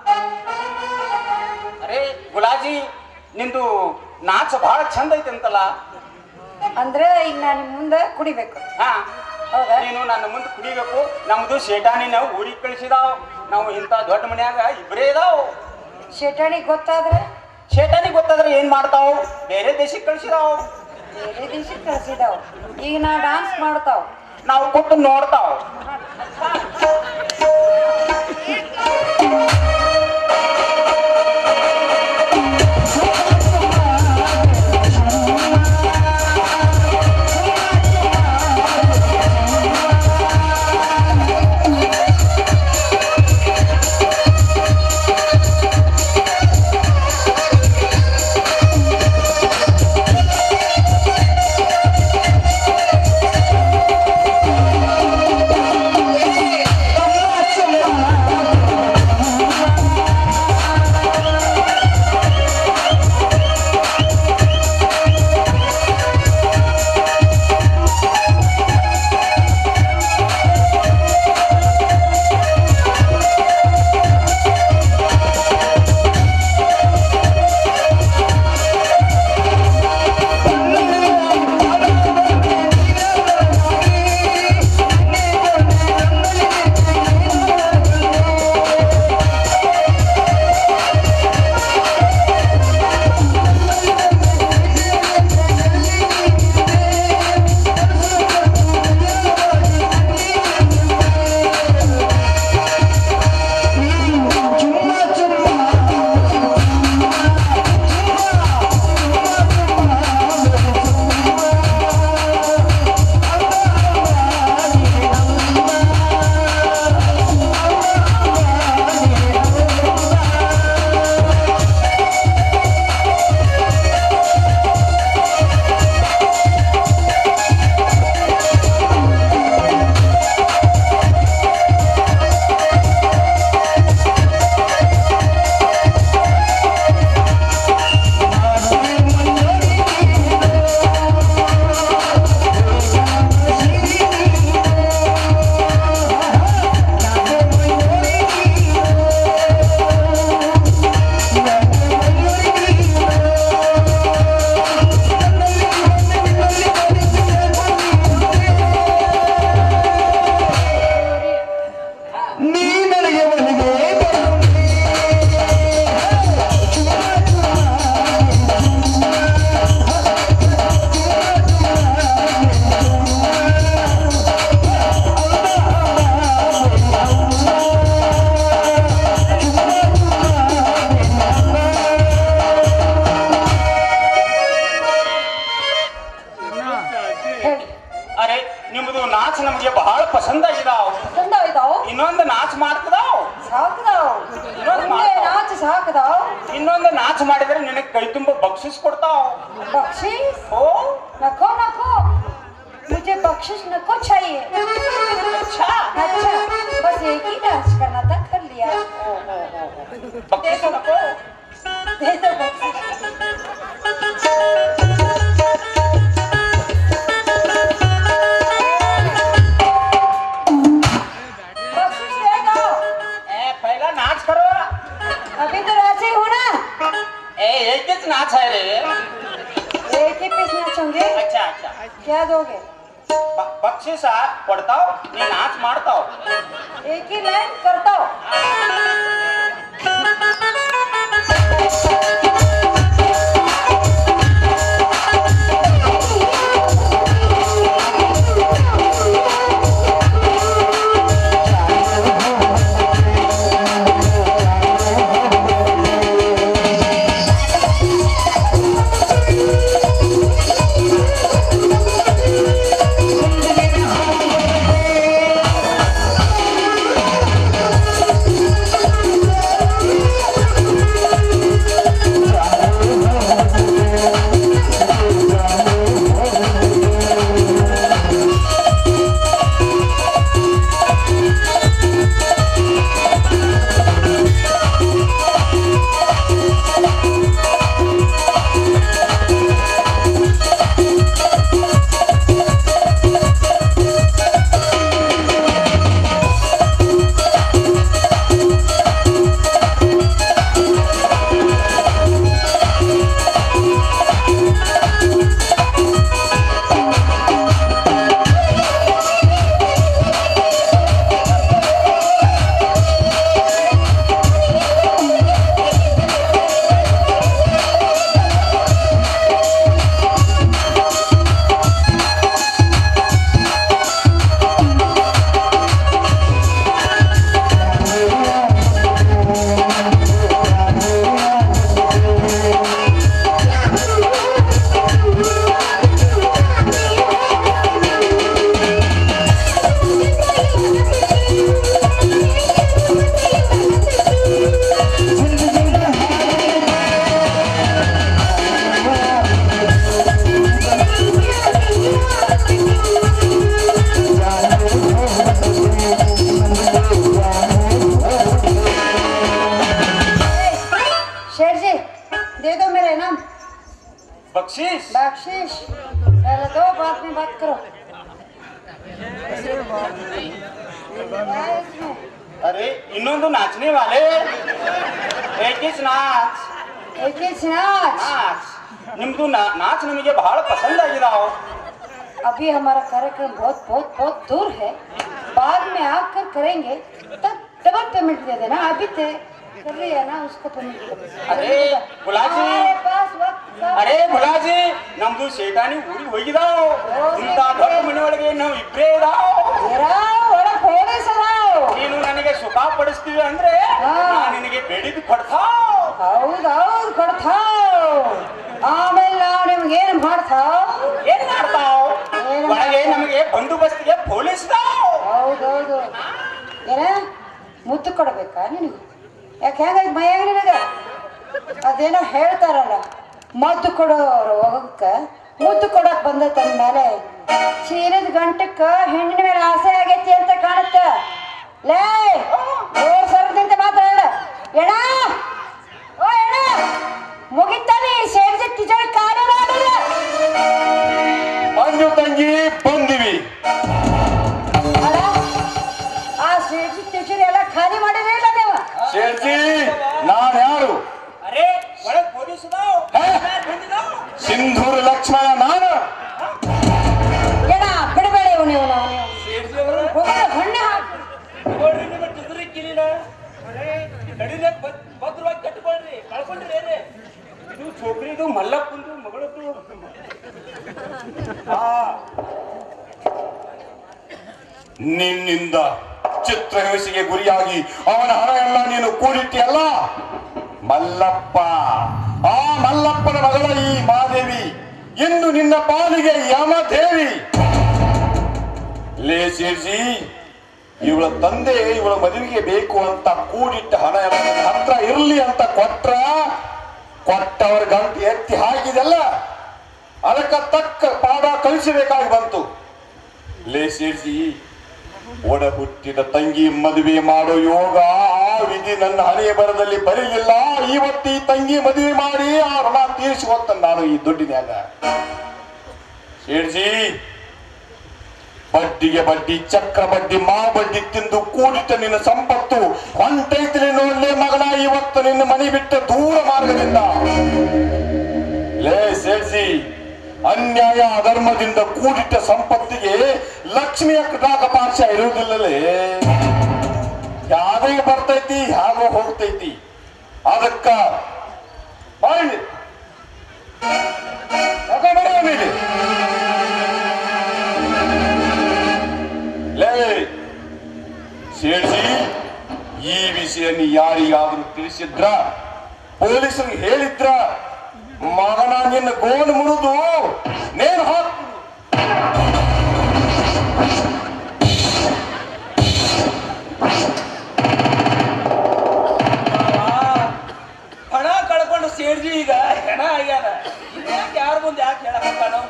ಅರೆ ಗುಲಾಜಿ ನಿಂದು ನಾಚ ಬಹಳ ಚಂದ ಐತೆ ಅಂತಲ್ಲ ಅಂದ್ರೆ ಈಗ ನಾನು ನಿಮ್ಮ ಮುಂದೆ ಕುಡಿಬೇಕು ಹಾ ಹೌದಾ? ನೀನು ನನ್ನ ಮುಂದೆ ಕುಡಿಬೇಕು ನಮ್ದು ಶೇಟಾನಿನ ಊರಿಗೆ ಕಳಿಸಿದಾವ್ ನಾವು ಇಂಥ ದೊಡ್ಡ ಮನ್ಯಾಗ ಇಬ್ಬರೇ ಇದಾವ್ ಶೇಟಾಣಿ ಗೊತ್ತಾದ್ರೆ ಶೇಟಾನಿಗೆ ಗೊತ್ತಾದ್ರೆ ಏನ್ ಮಾಡ್ತಾವ್ ಬೇರೆ ದೇಶಕ್ಕೆ ಕಳಿಸಿದಾವ್ ಬೇರೆ ದೇಶಕ್ಕೆ ಕಳ್ಸಿದಾವ್ ಈಗ ನಾ ಡಾನ್ಸ್ ಮಾಡ್ತಾವ್ ನಾವು ಕೊಟ್ಟು ನೋಡ್ತಾವ್ ಠಠಠಠ ಕೈ ತುಂಬ ಬಕ್ಷಿಸ್ ಕೊಡ್ತಾವ್ बख्शिश ಓ नको नको मुझे बख्शिश नको चाहिए अच्छा अच्छा बस एक ही डांस करना था कर लिया ಬಕ್ಷಿಸ್ नको दे दो बख्शिश बख्शिश दे दो ए पहिला नाच करो अभी तो राजी हो ना ए एकच नाच आहे रे एक ही पीस नाचोगे अच्छा अच्छा क्या दोगे ಬ- ಬಕ್ಷಿಸ ಕೊಡ್ತಾವ್ ನೀ ನಾಚ್ ಮಾಡ್ತಾವ್ एक ही लाइन करता हो शेर जी दे दो मेरा इनाम बक्षीस बख्शिश पहले दो बाद में बात करो क्या है इसमें? अरे ಇನ್ನೊಂದು ನಾಚನೆ ವಾಲೆ ಏಕಿಸ್ ನಾಚ್ एक ही नाच ನಾಚ್ ನಿಮ್ದು ನಾ- ನಾಚ್ ನಮಗೆ ಬಹಳ ಪಸಂದ್ ಆಗಿದಾವ್ अभी हमारा कार्यक्रम बहुत बहुत बहुत दूर है बाद में आकर करेंगे तब डबल पेमेंट दे देना अभी ते कर रही है ना उसको पेमेंट दे दो। अरे, गुलाजी। हमारे पास वक्त कम ಅರೆ है। ಗುಲಾಜಿ ನಮ್ದು ಶೇತಾನಿ ಊರಿಗೆ ಹೋಗಿದಾವ್ ಇಂಥ ದೊಡ್ಡ ಮನೆಯೊಳಗೆ ನಾವು ಇಬ್ರೇ ಇದಾವ್ जरा बड़ा ಪೊಲೀಸ್ ಅದಾವ್ ನೀನು ನನಗೆ ಸುಖ ಪಡಿಸ್ತೀವಿ ಅಂದ್ರೆ ಹಾ. ನಾನ್ ನಿನಗೆ ಬೆಡಿದು ಕೊಡ್ತಾವ್ ಹೌದು ಹೌದು ಕೊಡ್ತಾವ್ ಆಮೇಲೆ ನಾವು ನಿಮ್ಗೆ ಏನ್ ಮಾಡ್ತಾವ್ ಏನ್ ಮಾಡ್ತಾವ್ ಏನು ಒಳಗೆ ನಮಗೆ ಬಂದೋಬಸ್ತಿಗೆ ಪೊಲೀಸ್ದಾವ್ ಹೌದೌದು ಏನ ಮುದ್ದು ಕೊಡ್ಬೇಕಾ ನಿನಗೆ ಯಾಕೆ ಹೆಂಗಾಯ್ತು ಮೈಯಾಗ ನಿನಗ ಅದೇನೋ ಹೇಳ್ತಾರಲ್ಲ ಮದ್ದು ಕೊಡೋರು ಹೋಗಕ್ಕ ಮುದ್ದು ಕೊಡಕ್ ಬಂದೈತೆ ಅಂದ್ಮೇಲೆ ಚೀಲದ ಗಂಟಕ್ಕ ಹೆಣ್ಣಿನ ಮೇಲೆ ಆಸೆ ಆಗೈತಿ ಅಂತ ಕಾಣುತ್ತ ಲೇ ಓರ್ ಸರದಿಂದ ಮಾತಾಡ ಎಣ ಓ ಎಣ ಮುಗಿತಾನೆ ಸೇರಿದ ಟಿಚರ್ ಕಾರ್ಯ ಮಾಡಿಲ್ಲ ಅಂಜು ತಂಗಿ ಬಂದಿವಿ ಅಲ್ಲ ಆ ಸೇರಿದ ಟಿಚರ್ ಎಲ್ಲ ಖಾಲಿ ಮಾಡಿರಲಿಲ್ಲ ನೀವು ಶೇರ್ಜಿ ನಾನ್ ಯಾರು ಅರೆ ಒಳಗ್ ಪೊಲೀಸ್ ಇದಾವ್ ಹೇ? ಬಂದಿದಾವ್ ಸಿಂಧೂರ ಲಕ್ಷ್ಮಣ ನಾನು ಎಣ ಬಿಡಬೇಡಿ ಇವ್ ನೀವು ನಾವು ನೀವು ಸೇಡ್ಸಿ ಅವರು ಹೋಗೋದು ಹೊಣ್ಣೆ ಹಾಕು ನೋಡ್ರಿ ನಿಮ್ಮ ಟಿಸರಿ ಕಿಲಿನ ನಡಿನ ಭದ್ರವಾಗಿ ಕಟ್ಕೊಳ್ರಿ ಕಳ್ಕೊಂಡ್ರಿ ಏನೇ ಇದು ಚೋಕ್ರಿದು ಮಲ್ಲಪ್ಪಂದು ಮಗಳದ್ದು ನಿನ್ನಿಂದ ಚಿತ್ರಹಿಂಸೆಗೆ ಗುರಿಯಾಗಿ ಅವನ ಹಣ ಎಲ್ಲ ನೀನು ಕೂಡಿಟ್ಟಿಯಲ್ಲ ಮಲ್ಲಪ್ಪ ಆ ಮಲ್ಲಪ್ಪನ ಮಗಳ ಈ ಮಾದೇವಿ ಇಂದು ನಿನ್ನ ಪಾಲಿಗೆ ಯಮದೇವಿ ಲೇ ಸೇರ್ಜಿ ಇವಳ ತಂದೆ ಇವಳ ಮದುವೆಗೆ ಬೇಕು ಅಂತ ಕೂಡಿಟ್ಟ ಹಣ ಎಲ್ಲ ನಿನ್ನ ಹತ್ರ ಇರ್ಲಿ ಅಂತ ಕೊಟ್ರ ಕೊಟ್ಟವರ ಗಂಟು ಎತ್ತಿ ಹಾಕಿದೆಲ್ಲ ಅದಕ್ಕ ತಕ್ಕ ಪಾದ ಕಳಿಸಬೇಕಾಗಿ ಬಂತು ಲೇ ಸೇರಿಸಿ ಒಡ ಹುಟ್ಟಿದ ತಂಗಿ ಮದುವೆ ಮಾಡೋ ಯೋಗ ಆ ವಿಧಿ ನನ್ನ ಹಣೆಯ ಬರದಲ್ಲಿ ಬರಲಿಲ್ಲ ಇವತ್ತು ಈ ತಂಗಿ ಮದುವೆ ಮಾಡಿ ಆ ಋಣ ತೀರಿಸಿ ಹೋಗ್ತ ನಾನು ಈ ದುಡ್ಡಿನ್ಯಾಗ ಸೇರಿಸಿ ಬಡ್ಡಿಗೆ ಬಡ್ಡಿ ಚಕ್ರ ಬಡ್ಡಿ ಮಾ ಬಡ್ಡಿ ತಿಂದು ಕೂಡಿಟ್ಟ ನಿನ್ನ ಸಂಪತ್ತು ಹೊಂಟೈತಿ ನೋಡ್ಲೆ ಮಗನ ಇವತ್ತು ನಿನ್ನ ಮನೆ ಬಿಟ್ಟ ದೂರ ಮಾರ್ಗದಿಂದ ಲೇ ಸೇರಿಸಿ ಅನ್ಯಾಯ ಅಧರ್ಮದಿಂದ ಕೂಡಿಟ್ಟ ಸಂಪತ್ತಿಗೆ ಲಕ್ಷ್ಮಿಯ ಕಟಾಕಪಾಶ ಇರುವುದಿಲ್ಲಲೇ ಯಾರೋ ಬರ್ತೈತಿ ಯಾರೋ ಹೋಗ್ತೈತಿ ಅದಕ್ಕ ಮಾಡಿ ಮೇಲೆ ಲೇ ಸೇರಿಸಿ ಈ ವಿಷಯ ನೀ ಯಾರಿಗಾದ್ರೂ ತಿಳಿಸಿದ್ರ ಪೊಲೀಸರಿಗೆ ಹೇಳಿದ್ರ ಮಗನ ನಿನ್ನ ಗೋಣು ಮುರಿದು ನೇನು ಹಾಕ್ ಹಣ ಕಳ್ಕೊಂಡು ಸೇಡ್ಜಿ ಈಗ ಹೆಣ ಆಗ್ಯಾನ ಯಾಕೆ ಯಾರ ಮುಂದೆ ಯಾಕೆ ಹೇಳಕತ್ತಾನೋ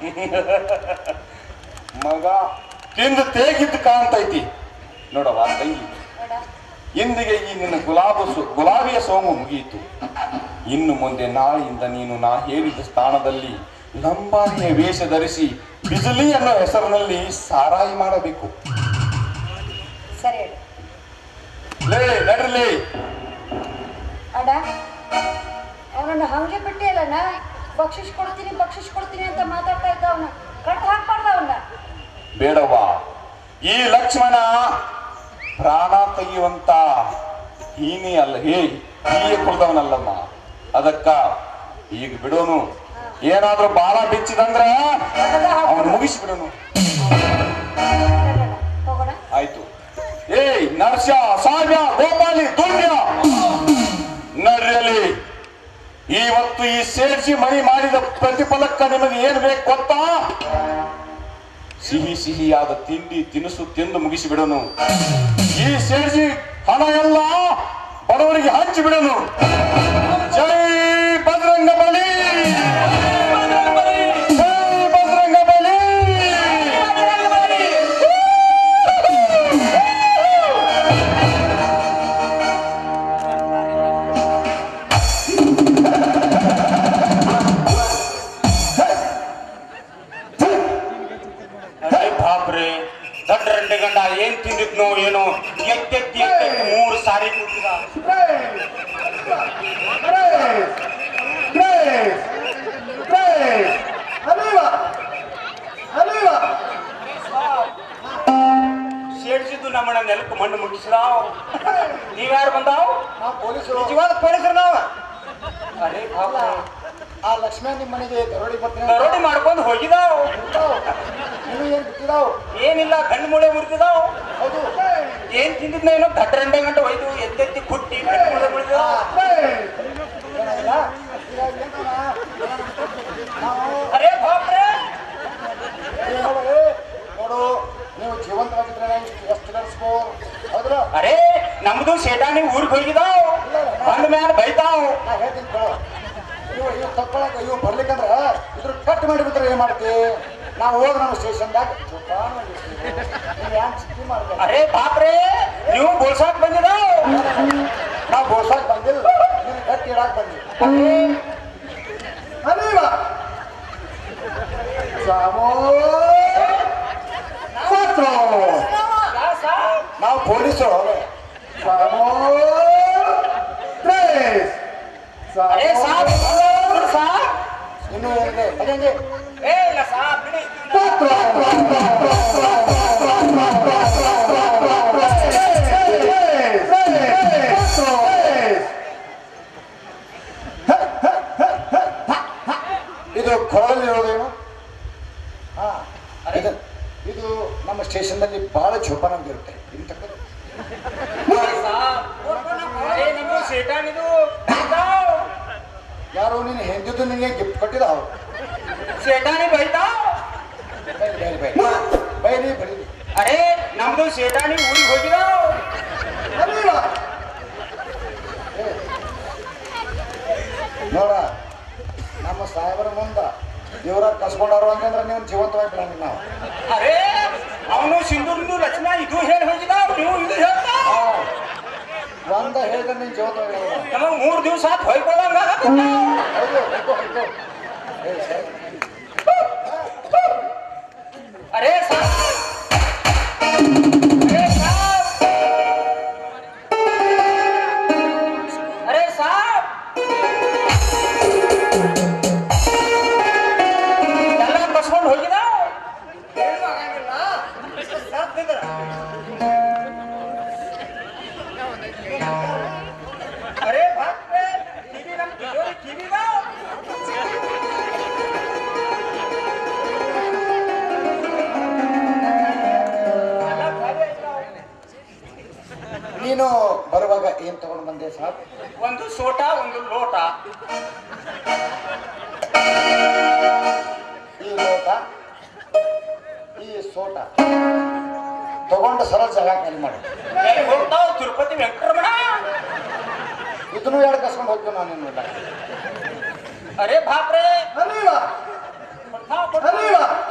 ಮಗ ತಿಂದು ತೇಗಿದ್ದು ಕಾಣ್ತೈತಿ ನೋಡವ ತಂಗಿ ಇಂದಿಗೆ ಈ ನಿನ್ನ ಗುಲಾಬ ಸು- ಗುಲಾಬಿಯ ಸೋಮು ಮುಗಿಯಿತು ಇನ್ನು ಮುಂದೆ ನಾಳೆಯಿಂದ ನೀನು ನಾ ಹೇಳಿದ ಸ್ಥಾನದಲ್ಲಿ ಲಂಬಾಣಿಯ ವೇಷ ಧರಿಸಿ ಬಿಜಲಿ ಅನ್ನೋ ಹೆಸರಿನಲ್ಲಿ ಸಾರಾಯಿ ಮಾಡಬೇಕು ಸರಿ ಹೇಳು ಲೇ ನಡ್ರಲಿ ಅಣ್ಣ ಅವನನ್ನು ಹಂಗೆ ಬಿಟ್ಟಿಲ್ಲಣ್ಣ ಬಕ್ಷಿಸ್ ಕೊಡ್ತೀನಿ ಬಕ್ಷಿಸ್ ಕೊಡ್ತೀನಿ ಅಂತ ಮಾತಾಡ್ತಾ ಇದ್ದ ಅವನ ಕಟ್ ಹಾಕ್ಬಾರ್ದ ಅವನ್ನ ಬೇಡವ್ವ ಈ ಲಕ್ಷ್ಮಣ ಪ್ರಾಣ ತೆಗೆಯುವಂತ ಹೀನಿ ಅಲ್ಲ ಹೇ ಹೀಗೆ ಕುಡ್ದವನಲ್ಲಮ್ಮ ಅದಕ್ಕ ಈಗ ಬಿಡೋನು ಏನಾದ್ರೂ ಬಾಳ ಬಿಚ್ಚಿದಂದ್ರ ಅವನು ಮುಗಿಸಿ ಬಿಡೋನು ಹೋಗೋಣ ಆಯ್ತು ಏಯ್ ನರ್ಷ ಸಾವ್ಯ ಗೋಪಾಲಿ ದುಂಡ್ಯ ನಡ್ರಿಯಲ್ಲಿ ಇವತ್ತು ಈ ಸೇರಿಸಿ ಮಣಿ ಮಾಡಿದ ಪ್ರತಿಫಲಕ್ಕ ನಿಮಗೆ ಏನ್ ಬೇಕು ಗೊತ್ತಾ ಸಿಹಿ ಸಿಹಿಯಾದ ತಿಂಡಿ ತಿನಿಸು ತಿಂದು ಮುಗಿಸಿ ಬಿಡೋನು ಈ ಸೇರಿಸಿ ಹಣ ಎಲ್ಲ ಬಡವರಿಗೆ ಹಂಚಿ ಬಿಡೋನು ಜೈ ಬಜರಂಗ ಬಲಿ ಜೈ ಬಜರಂಗ ಬಲಿ ಅರೆ ಬಾಪ್ರೆ ದೊಡ್ಡ ರಂಡೆ ಗಂಡ ಏನ್ ತಿಂದಿದ್ನೋ ಏನೋ ಎತ್ತೆತ್ತಿ ಎತ್ತೆತ್ತಿ ಮೂರು ಸಾರಿ ಕೂತಿದ ಸೇಡ್ಸಿದ್ದು ನಮ್ಮಣ್ಣ ನೆಲಕ್ಕೆ ಮಣ್ಣು ಮುಗಿಸಿದಾವ್ ನೀವ್ಯಾರು ಬಂದಾವ್ ನಿಜವಾದ ಪೊಲೀಸರು ನಾವ ಅರೆ ಬಾಪ್ರೆ ಆ ಲಕ್ಷ್ಮಣ ನಿಮ್ಮ ಮನೆಗೆ ದರೋಡಿ ಬರ್ತೀನಿ ದರೋಡಿ ಮಾಡ್ಕೊಂಡು ಹೋಗಿದಾವ್ ನೀವು ಏನ್ ಬಿಟ್ಟಿದಾವ್ ಏನಿಲ್ಲ ಗಂಡು ಮೂಳೆ ಮುರಿದಿದಾವ್ ಹೌದು ಏನ್ ತಿಂದಿದ್ನೇನೋ ದೊಡ್ಡ ರಂಡೆ ಗಂಟ ಒಯ್ದು ಎತ್ತೆತ್ತಿ ಕುಟ್ಟಿ ಗಂಡು ಮೂಳೆ ಮುರಿದಿದಾವ್ ಏನಾಗಿಲ್ಲ ಈಗ ಏನಣ್ಣ? ನಾವು ಅರೆ ಬಾಪ್ರೆ ಏ ನೋಡು, ಏ, ನೋಡು ನೀವು ಜೀವಂತವಾಗಿದ್ರೆ ಎಷ್ಟು ಗಳಿಸ್ಬೋದು ಹೌದ್ರ ಅರೆ ನಮ್ದು ಶೇಟಾನಿ ಊರಿಗೆ ಹೋಗಿದಾವ್ ಬಂದ ಮ್ಯಾಲ ಬೈತಾವ್ ನಾ ಹೇಳ್ತೀನಿ ಕೇಳು ಇವು ಇವು ತಕ್ಕೊಳಕ ಇವು ಬರ್ಲಿಕ್ಕಂದ್ರ ಇದ್ರ ಕಟ್ ಮಾಡಿಬಿಟ್ರೆ ಏನ್ ಮಾಡ್ತಿ ನಾವು ಹೋಗಿ ನಮ್ಮ ಸ್ಟೇಷನ್ದಾಗ ನೀವು ಯಾಕೆ ಚಿಂತೆ ಮಾಡ್ಬೇಕು ಅರೆ ಬಾಪ್ರೆ ನೀವು ಬೋಳ್ಸಾಕ್ ಬಂದಿದಾವ್ ನಾವು ಬೋಸಾಕ್ ಬಂದಿಲ್ಲ ನೀನು ಗಟ್ಟಿ ಇಡಾಕ್ ಬಂದಿ ಅಲ್ಲೀವ ಸಾಮೋ ಕೊಟ್ರು. ನಾವು ಪೊಲೀಸರು ಸಾಮೋ ಪ್ಲೇಸ್ ಅರೆ ಸಾಬ್ ಸಾಬ್ ಇನ್ನು ಏನಿದೆ ಅದೇಂಗೆ ಏ ಇಲ್ಲ ಸಾಬ್ ಬಿಡಿ ಇದು ಕೊಳಲಲ್ಲಿ ಇರೋದೇನು ಹಾ ಇದು ಇದು ನಮ್ಮ ಸ್ಟೇಷನ್ನಲ್ಲಿ ಬಹಳ ಜೋಪಾನ ಇರುತ್ತೆ ಇನ್ನು ತಕ್ಕ ಅರೆ ನಿಮ್ದು ಶೇಟಾನಿದು ಬೈತಾವ್ ಯಾರು ನೀನು ಹೆಂದಿದ್ದು ನಿನಗೆ ಗಿಫ್ಟ್ ಕೊಟ್ಟಿದ ಅವ್ರು ಶೇಟಾನಿ ಬೈತಾವ್ ಬೈಲಿ ಬೈಲಿ ಬೈಲಿ ಬೈಲಿ ಬೈಲಿ ಅರೆ ನಮ್ದು ಶೇಟಾನಿ ಊರಿಗೆ ಹೋಗಿದಾವ್ ಅಲ್ಲಿವ ನೋಡ ನಮ್ಮ ಸಾಹೇಬರ ಮುಂದ ದೇವ್ರ ಕಸ್ಕೊಂಡವ್ರು ಅಂತಂದ್ರೆ ನೀವು ಜೀವಂತವಾಗಿ ಬಿಡಂಗ ನಾವು ಅರೇ ಅವನು ಸಿಂಧೂರಿಂದು ರಚನಾ ಇದು ಹೇಳಿ ಹೋಗಿದ ನೀವು ಇದು ಹೇಳ್ತಾ ಒಂದ ಹೇಳಿದ್ರೆ ನೀನ್ ಜೀವಂತವಾಗಿ ಬಿಡಂಗಿಲ್ಲ. ನಮಗ್ ಮೂರ್ ದಿವಸ ಆತ್ ಹೊಯ್ಕೊಳ್ಳಂಗ ಹೌದು ಹೋಯ್ತು, ಹೋಯ್ತು. ಏ, ಸರಿ. ಅರೇ ಸಾಬ್ ಅರೇ ಸಾಬ್ ಅರೆ ಸಾಬ್ ಎಲ್ಲ ಕಸ್ಕೊಂಡು ಹೋಗಿದ ಏನು ಆಗಂಗಿಲ್ಲ ಸಾಕ್ ನಿಂದ್ರ. ಅರೇ ಬಾಪ್ರೆ ಟಿವಿ ನಮ್ ತಿಜೋರಿ ಟಿವಿಗ ಎಲ್ಲ ಖಾಲಿ ಆಯ್ತು ನಾವು. ನೀನು ಬರುವಾಗ ಏನ್ ತಗೊಂಡ್ ಬಂದೆ ಸಾಬ್ ಒಂದು ಸೋಟ ಒಂದು ಲೋಟ ಈ ಲೋಟ ಈ ಸೋಟ ತಗೊಂಡು ಸರಳ ಜಾಗ ಖಾಲಿ ಮಾಡಿ ಎಲ್ಲಿ ಹೋಗ್ತಾವ್ ತಿರುಪತಿ ವೆಂಕಟರಮಣ ಇದನ್ನು ಎರಡು ಕಸ್ಕೊಂಡು ಹೋಗ್ತೀವಿ ನಾನು ನಿನ್ನ ಅರೇ ಬಾಪ್ರೆ ಅಲ್ಲಿವ ಕೊಡ್ತಾವ್, ಕೊಡ್ತಾವ್. ಅಲ್ಲಿವ